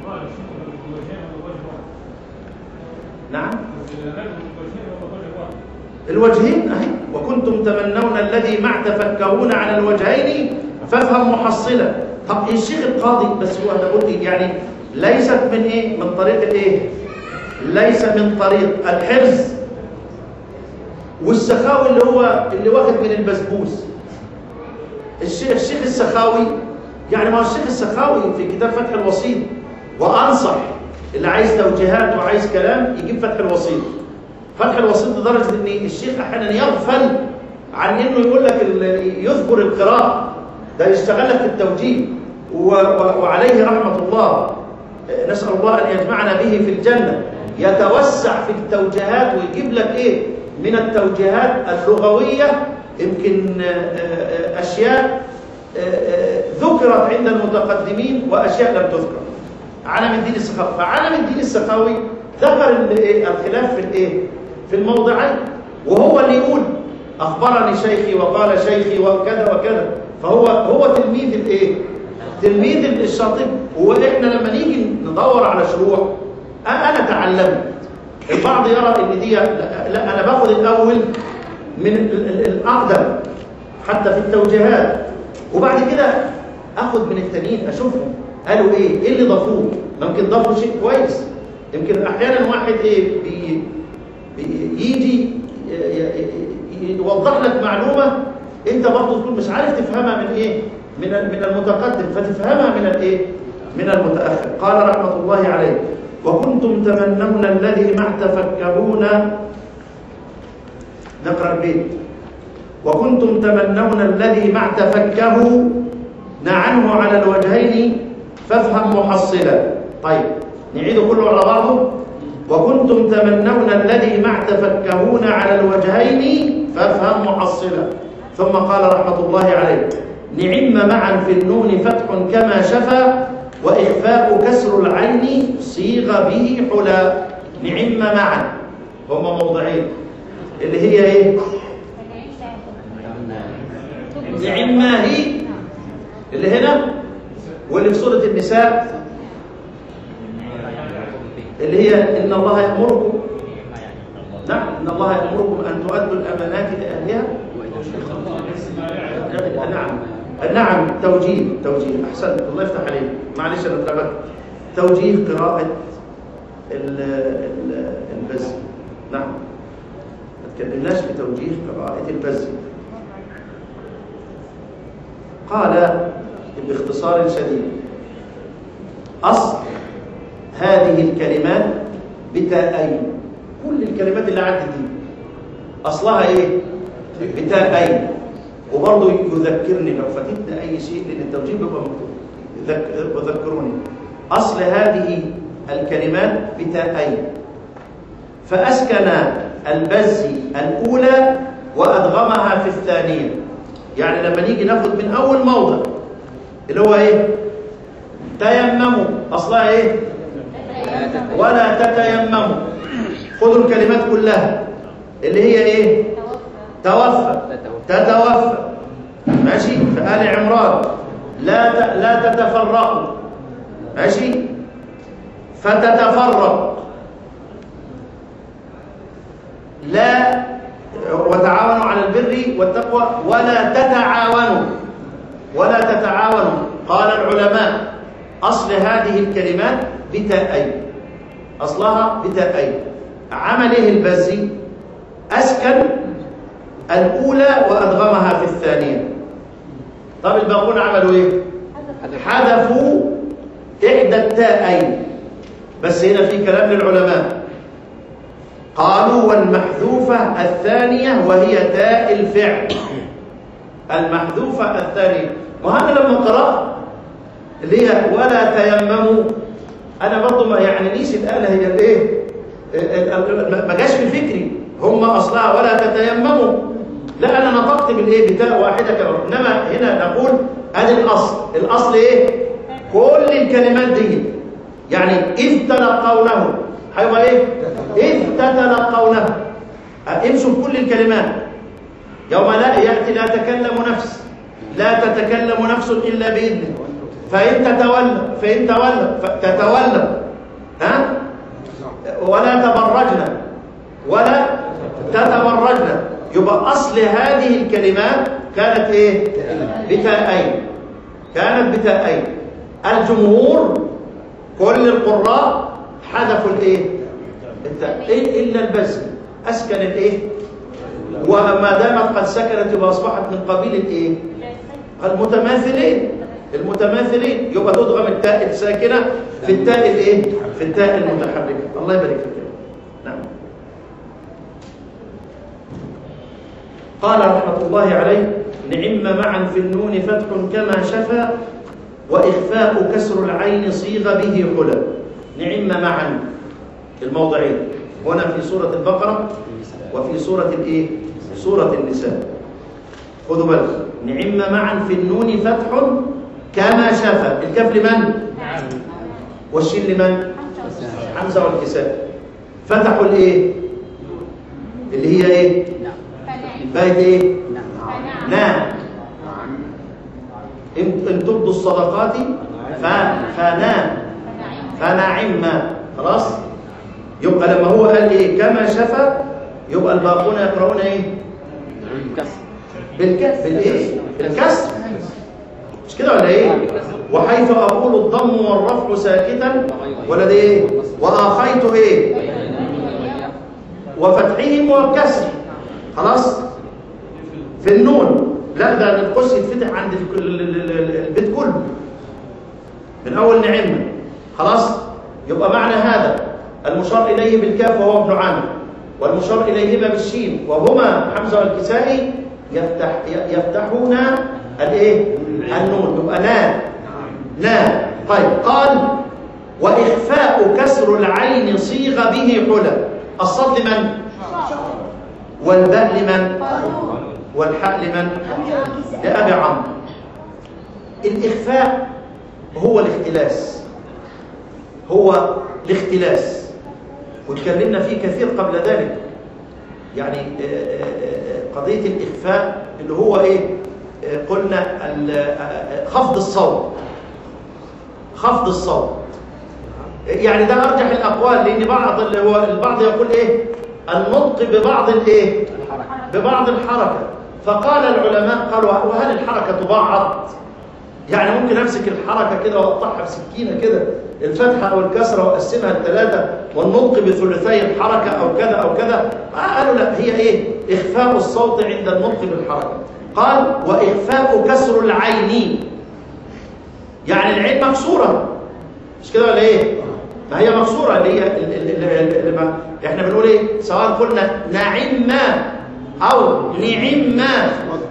نعم الوجهين اهي وكنتم تمنون الذي مع تفكرون على الوجهين فافهم محصلا طب الشيخ القاضي بس هو انا قلت يعني ليست من ايه من طريق الايه ليس من طريق الحرز والسخاوي اللي هو اللي واخد من البسبوس الشيخ الشيخ السخاوي يعني ما هو الشيخ السخاوي في كتاب فتح الوسيط وانصح اللي عايز توجيهات وعايز كلام يجيب فتح الوسيط فتح الوسيط لدرجه ان الشيخ احيانا يغفل عن انه يقول لك ال- يذكر القراءه ده يشتغل لك في التوجيه و- و- وعليه رحمه الله نسال الله ان يجمعنا به في الجنه يتوسع في التوجيهات ويجيب لك ايه من التوجيهات اللغويه يمكن آه، آه، اشياء آه، آه، ذكرت عند المتقدمين واشياء لم تذكر علم الدين السخاوي فعلم الدين السخاوي ذكر ال- إيه؟ الخلاف في الايه في الموضعين وهو اللي يقول اخبرني شيخي وقال شيخي وكذا وكذا فهو هو تلميذ الايه تلميذ الشاطبي هو احنا لما نيجي ندور على شروح أ- انا تعلمت البعض يرى ان دي لا, لا انا باخد الاول من ال- ال- الاقدم حتى في التوجيهات وبعد كده اخد من التانيين اشوفهم قالوا ايه ايه اللي ضافوه ممكن ضافوا شيء كويس يمكن احيانا واحد ايه بي بيجي ي- ي- يوضح لك معلومه انت برضه تكون مش عارف تفهمها من ايه من ال- من المتقدم فتفهمها من الايه من المتاخر قال رحمه الله عليه وكنتم تمنون الذي ما تفكرون نقرا البيت وكنتم تمنون الذي مع تفكه عنه على الوجهين فافهم محصلا طيب نعيده كله على بعضه وكنتم تمنون الذي مع تفكهون على الوجهين فافهم محصلا ثم قال رحمة الله عليه نعم معا في النون فتح كما شفى وإخفاء كسر العين صيغ به حلا نعم معا هما موضعين اللي هي ايه نعم ما هي اللي هنا واللي في سورة النساء اللي هي إن الله يأمركم نعم إن الله يأمركم أن تؤدوا الأمانات لأهلها نعم نعم توجيه توجيه أحسنت الله يفتح عليك معلش أنا اتلبت توجيه قراءة ال- ال- البزي نعم ما تكلمناش في توجيه قراءة البزي قال باختصار شديد أصل هذه الكلمات بتاءين كل الكلمات اللي عدت دي أصلها إيه؟ بتاءين وبرضه يذكرني لو فاتتني اي شيء لان التوجيه بيبقى مكتوب يذك- يذكروني اصل هذه الكلمات بتاءين فاسكن البزي الاولى وادغمها في الثانيه يعني لما نيجي ناخد من اول موضع اللي هو ايه تيمموا اصلها ايه ولا تتيمموا خذوا الكلمات كلها اللي هي ايه توفى تتوفى ماشي في آل عمران لا ت... لا تتفرقوا ماشي فتتفرق لا وتعاونوا على البر والتقوى ولا تتعاونوا ولا تتعاونوا قال العلماء أصل هذه الكلمات بتاءين أصلها بتاءين عمل ايه البزي أسكن الأولى وأدغمها في الثانية طب الباقون عملوا ايه حذفوا إحدى التاءين بس هنا في كلام للعلماء قالوا والمحذوفة الثانية وهي تاء الفعل المحذوفة الثانية وأنا لما قرأت اللي هي ولا تيمموا أنا برضو ما يعنينيش الآلة هي الإيه ما جاش في فكري هم أصلها ولا تتيمموا لا أنا نطقت بالإيه بتاء واحدة كمان إنما هنا نقول أدي الأصل الأصل إيه كل الكلمات دي يعني إذ تلقونه هيبقى إيه إذ تتلقونه امشوا بكل الكلمات يوم لا يأتي لا تكلم نفس لا تتكلم نفس إلا بإذنه فإن تتولى فإن تولى تتولى ها ولا تبرجنا ولا تتبرجنا يبقى أصل هذه الكلمات كانت إيه بتاءين كانت بتاءين الجمهور كل القراء حذفوا الإيه التاء إيه إلا البزم أسكن الإيه وما دامت قد سكنت يبقى أصبحت من قبيل الإيه المتماثلين المتماثلين يبقى تضغم التاء الساكنه في التاء الايه في التاء المتحركه الله يبارك فيك نعم قال رحمه الله عليه نعم معا في النون فتح كما شفى واخفاء كسر العين صيغ به حلى نعم معا الموضعين هنا في سوره البقره وفي سوره الايه سوره النساء خذوا بالكم نعم معا في النون فتح كما شاف الكاف لمن والشين لمن حمزه والكساء فتحوا الايه اللي هي ايه بقت ايه نعم ان إن تبدوا الصدقات ف... فنام فنعم خلاص يبقى لما هو قال ايه كما شفى يبقى الباقون يقرؤون ايه بالكسر بالايه بالكسر مش كده ولا ايه وحيث اقول الضم والرفع ساكتا ولا ده ايه واخيت ايه وفتحهم والكسر خلاص في النون لا ده القوس يتفتح عند ال- ال- ال- ال- البيت كله من اول نعمه خلاص يبقى معنى هذا المشار اليه بالكاف وهو ابن عامر والمشار اليهما بالشين وهما حمزه والكسائي يفتح يفتحون الايه النون يبقى نا نا طيب قال واخفاء كسر العين صيغ به حلى الصاد لمن والباء لمن والحاء لمن لابي عمرو الاخفاء هو الاختلاس هو الاختلاس واتكلمنا فيه كثير قبل ذلك يعني آه، آه، آه، قضية الإخفاء اللي هو إيه آه، قلنا ال- آه، آه، خفض الصوت خفض الصوت يعني ده أرجح الأقوال لأن بعض اللي هو البعض يقول إيه النطق ببعض الإيه ببعض الحركة فقال العلماء قالوا وهل الحركة تبعض يعني ممكن امسك الحركه كده واقطعها بسكينه كده الفتحه او الكسره واقسمها لثلاثه والنطق بثلثي الحركه او كذا او كذا آه قالوا لا هي ايه اخفاء الصوت عند النطق بالحركه قال واخفاء كسر العين يعني العين مكسوره مش كده ولا ايه ما هي مكسوره اللي هي ال- ال- ال- اللي ما احنا بنقول ايه سواء قلنا نعم او نعم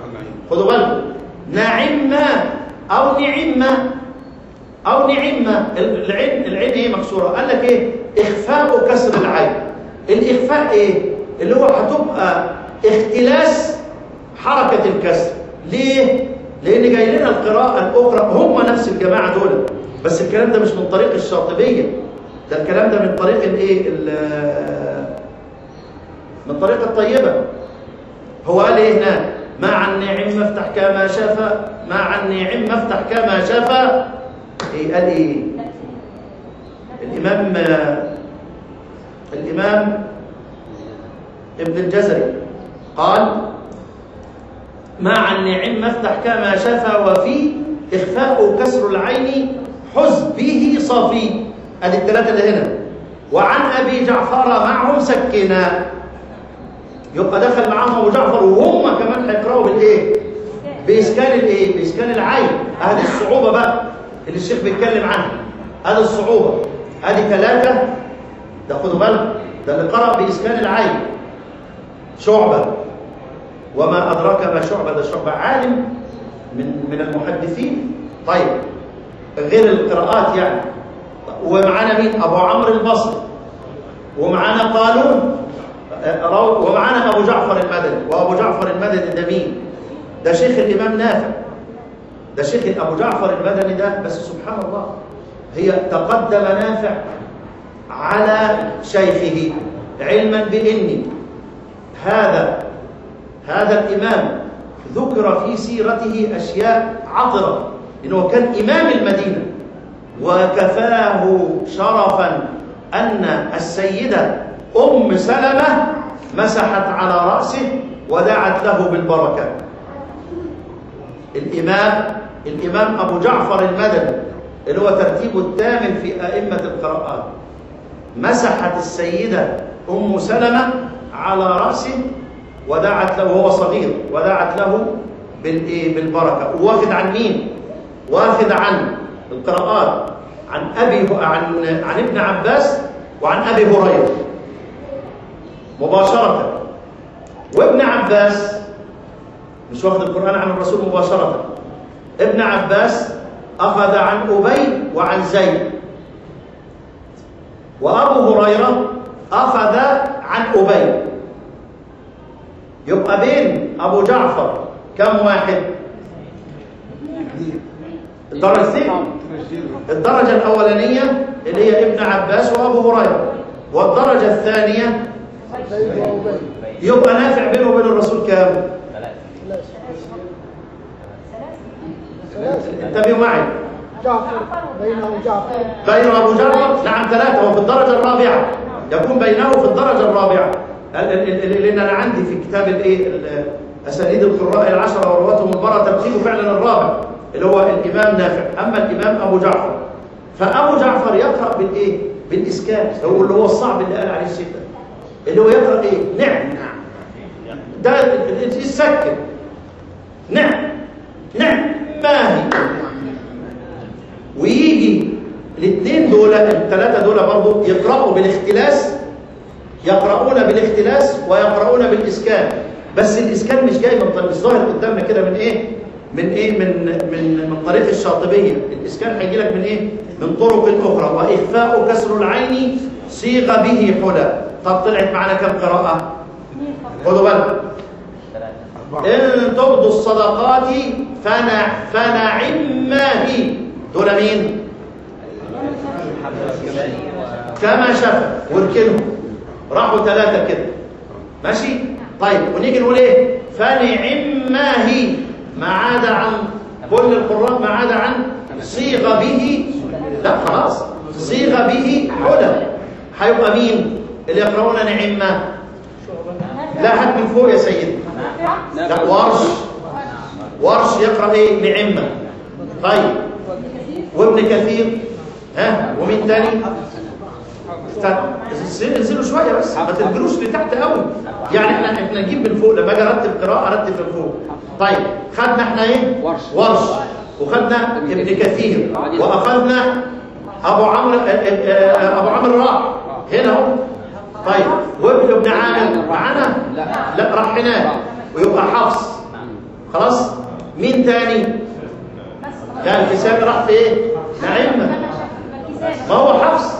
خدوا بالكم نعمة أو نعمة أو نعمة العين العين إيه مكسورة قال لك إيه إخفاء كسر العين الإخفاء إيه اللي هو هتبقى اختلاس حركة الكسر ليه؟ لأن جاي لنا القراءة الأخرى هم نفس الجماعة دول بس الكلام ده مش من طريق الشاطبية ده الكلام ده من طريق الإيه؟ ال- من طريق الطيبة هو قال إيه هناك؟ مع النعم افتح كما شاف مع النعم افتح كما شاف إيه قال إيه؟ الإمام الإمام ابن الجزري قال مع النعم افتح كما شفى وفي إخفاء كسر العين حز به صافي ادي الثلاثة اللي هنا وعن أبي جعفر معهم سكنا يبقى دخل معاهم أبو جعفر وهم كمان هيقرأوا بالإيه؟ بإسكان الإيه؟ بإسكان العين هذه الصعوبة بقى اللي الشيخ بيتكلم عنها هذه الصعوبة هذه ثلاثة ده خدوا بالكم ده اللي قرأ بإسكان العين شعبة وما أدراك ما شعبة ده شعبة عالم من من المحدثين طيب غير القراءات يعني ومعانا مين أبو عمرو البصري ومعانا قالون ومعانا أبو جعفر المدني وأبو جعفر المدني ده مين ده شيخ الإمام نافع ده شيخ أبو جعفر المدني ده بس سبحان الله هي تقدم نافع على شيخه علما بإني هذا هذا الإمام ذكر في سيرته أشياء عطرة إنه كان إمام المدينة وكفاه شرفا أن السيدة أم سلمة مسحت على رأسه ودعت له بالبركة الإمام الإمام أبو جعفر المدني اللي هو ترتيبه الثامن في أئمة القراءات مسحت السيدة أم سلمة على رأسه ودعت له وهو صغير ودعت له بالإيه بالبركة واخد عن مين؟ واخد عن القراءات عن أبي عن عن ابن عباس وعن أبي هريرة مباشرة وابن عباس مش واخد القرآن عن الرسول مباشرة ابن عباس أخذ عن أبي وعن زيد وأبو هريرة أخذ عن أبي يبقى بين أبو جعفر كم واحد؟ الدرجتين الدرجة الأولانية اللي هي ابن عباس وأبو هريرة والدرجة الثانية يبقى نافع بينه وبين الرسول كام؟ انتبهوا معي
جعفر بينه جعفر
بين أبو جعفر نعم ثلاثة وفي الدرجة الرابعة يكون بينه في الدرجة الرابعة ال- ال- ال- لأن أنا عندي في كتاب الإيه ال- أسانيد القراء العشرة ورواتهم البرة ترتيبه فعلا الرابع اللي هو الإمام نافع أما الإمام أبو جعفر فأبو جعفر يقرأ بالإيه؟ بالإسكان هو اللي هو الصعب اللي قال عليه الشيخ ده اللي هو يقرأ إيه؟ نعم ده ال- ال- السكن نعم نعم ما هي ويجي الاثنين دول الثلاثه دول برضه يقراوا بالاختلاس يقرؤون بالاختلاس ويقرؤون بالاسكان بس الاسكان مش جاي من طريق مش ظاهر قدامنا كده من ايه من ايه من من من طريق الشاطبيه الاسكان هيجي لك من ايه من طرق اخرى واخفاء كسر العين صيغ به حلى طب طلعت معانا كم قراءه خدوا بالكم إن تبدوا الصدقات فنع فنعما هي دول مين؟ كما شاف واركنهم راحوا ثلاثة كده ماشي؟ طيب ونيجي نقول ايه؟ فنعما هي ما عدا عن كل القراء ما عدا عن صيغ به لا خلاص صيغ به حلى هيبقى مين؟ اللي يقرؤون نعمة لا هات من فوق يا سيدي لا ورش ورش يقرأ ايه نعمة طيب وابن كثير ها ومين تاني استنى انزلوا شويه بس ما تنزلوش لتحت قوي يعني احنا احنا نجيب من فوق لما اجي ارتب قراءه ارتب من فوق طيب خدنا احنا ايه
ورش.
ورش وخدنا ابن كثير واخذنا ابو عمرو اه، اه، اه، ابو عمرو راح هنا اهو طيب وابن ابن عامر معانا
لا.
لا راح هناك ويبقى حفص خلاص مين تاني لا الكسائي راح في ايه نعمة ما هو حفص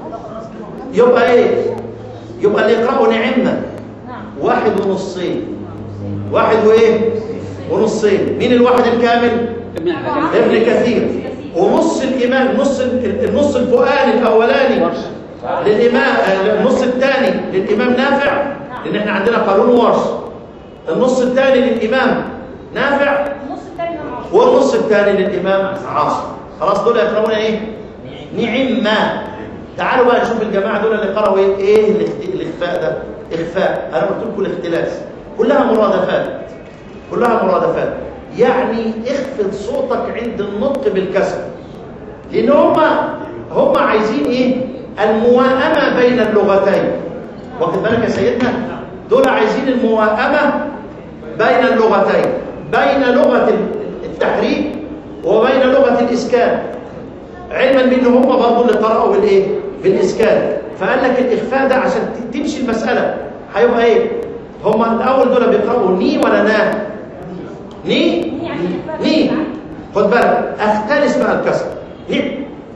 يبقى ايه يبقى اللي يقرأوا نعمة واحد ونصين واحد وايه ونصين مين الواحد الكامل
ابن عجل
ابن كثير ونص الإمام نص النص الفؤاني الأولاني للإمام النص الثاني للإمام نافع لأن احنا عندنا قانون ورش النص الثاني للإمام نافع
النص الثاني من عشرة
والنص الثاني للإمام عاصم خلاص دول يقرؤون إيه؟ نعمة تعالوا بقى نشوف الجماعة دول اللي قرأوا إيه؟ إيه الاخت- الإخفاء ده؟ إخفاء أنا قلت لكم الاختلاس كلها مرادفات كلها مرادفات يعني اخفض صوتك عند النطق بالكسر لأن هم هم عايزين إيه؟ المواءمة بين اللغتين واخد بالك يا سيدنا؟ دول عايزين المواءمة بين اللغتين بين لغة التحريك وبين لغة الإسكان علما بأن هم برضه اللي قرأوا بالإيه؟ بالإسكان فقال لك الإخفاء ده عشان ت- تمشي المسألة هيبقى إيه؟ هم الأول دول بيقرأوا ني ولا نا؟ ني؟ ني خد بالك اختلس بقى الكسر نعم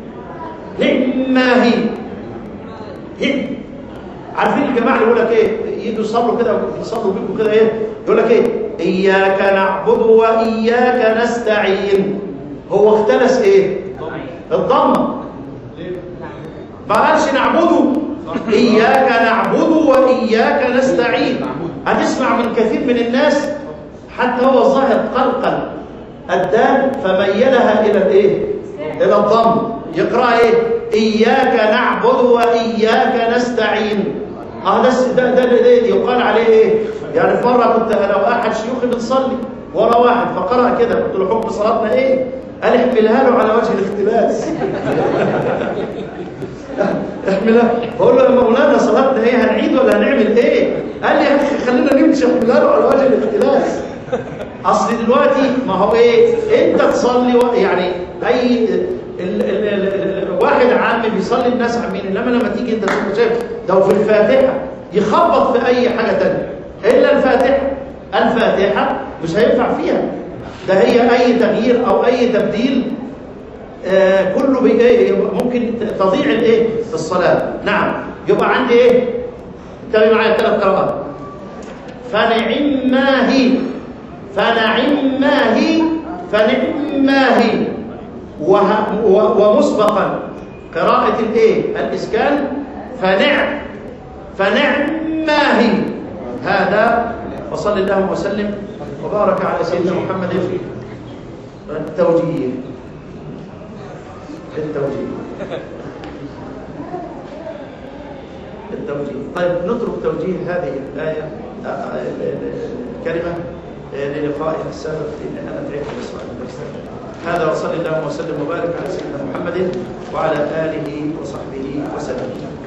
نعم ما هي نعم عارفين الجماعه اللي يقول لك ايه يجوا يصلوا كده يصلوا بيكم كده ايه يقول لك ايه اياك نعبد واياك نستعين هو اختلس ايه الضمه ما قالش نعبده اياك نعبد واياك نستعين هتسمع من كثير من الناس حتى هو الظاهر قلقل الدال فميلها الى الايه الى الضم يقرا ايه اياك نعبد واياك نستعين اه ده ده ده, ده يقال عليه ايه يعني في مره كنت انا واحد شيوخي بنصلي ورا واحد فقرا كده قلت له حكم صلاتنا ايه قال احملها له على وجه الاختلاس احملها بقول له يا مولانا صلاتنا ايه هنعيد ولا هنعمل ايه قال لي يا اخي خلينا نمشي احملها له على وجه الاختلاس اصل دلوقتي ما هو ايه انت تصلي و... يعني اي ال... ال... ال... ال... واحد عام بيصلي الناس عامين انما لما تيجي انت تبقى شايف لو في الفاتحه يخبط في اي حاجه ثانيه الا الفاتحه الفاتحه مش هينفع فيها ده هي اي تغيير او اي تبديل آه كله بي ايه ممكن تضيع الايه الصلاه نعم يبقى عندي ايه تابع معايا ثلاث قراءات فنعم ما هي فنعم ما هي فنعم ما هي وه- و- ومسبقا قراءة الايه الإسكان فنعم فنعم ما هي هذا وصل اللهم وسلم وبارك على سيدنا محمد التوجيه التوجيه التوجيه طيب نترك توجيه هذه الآية آه، آه، ال- ال- الكلمة آه، للقائها السابق لأن أنا تعبت بسؤال الدرس هذا وصلى اللهم وسلم وبارك على سيدنا محمد وعلى آله وصحبه وسلم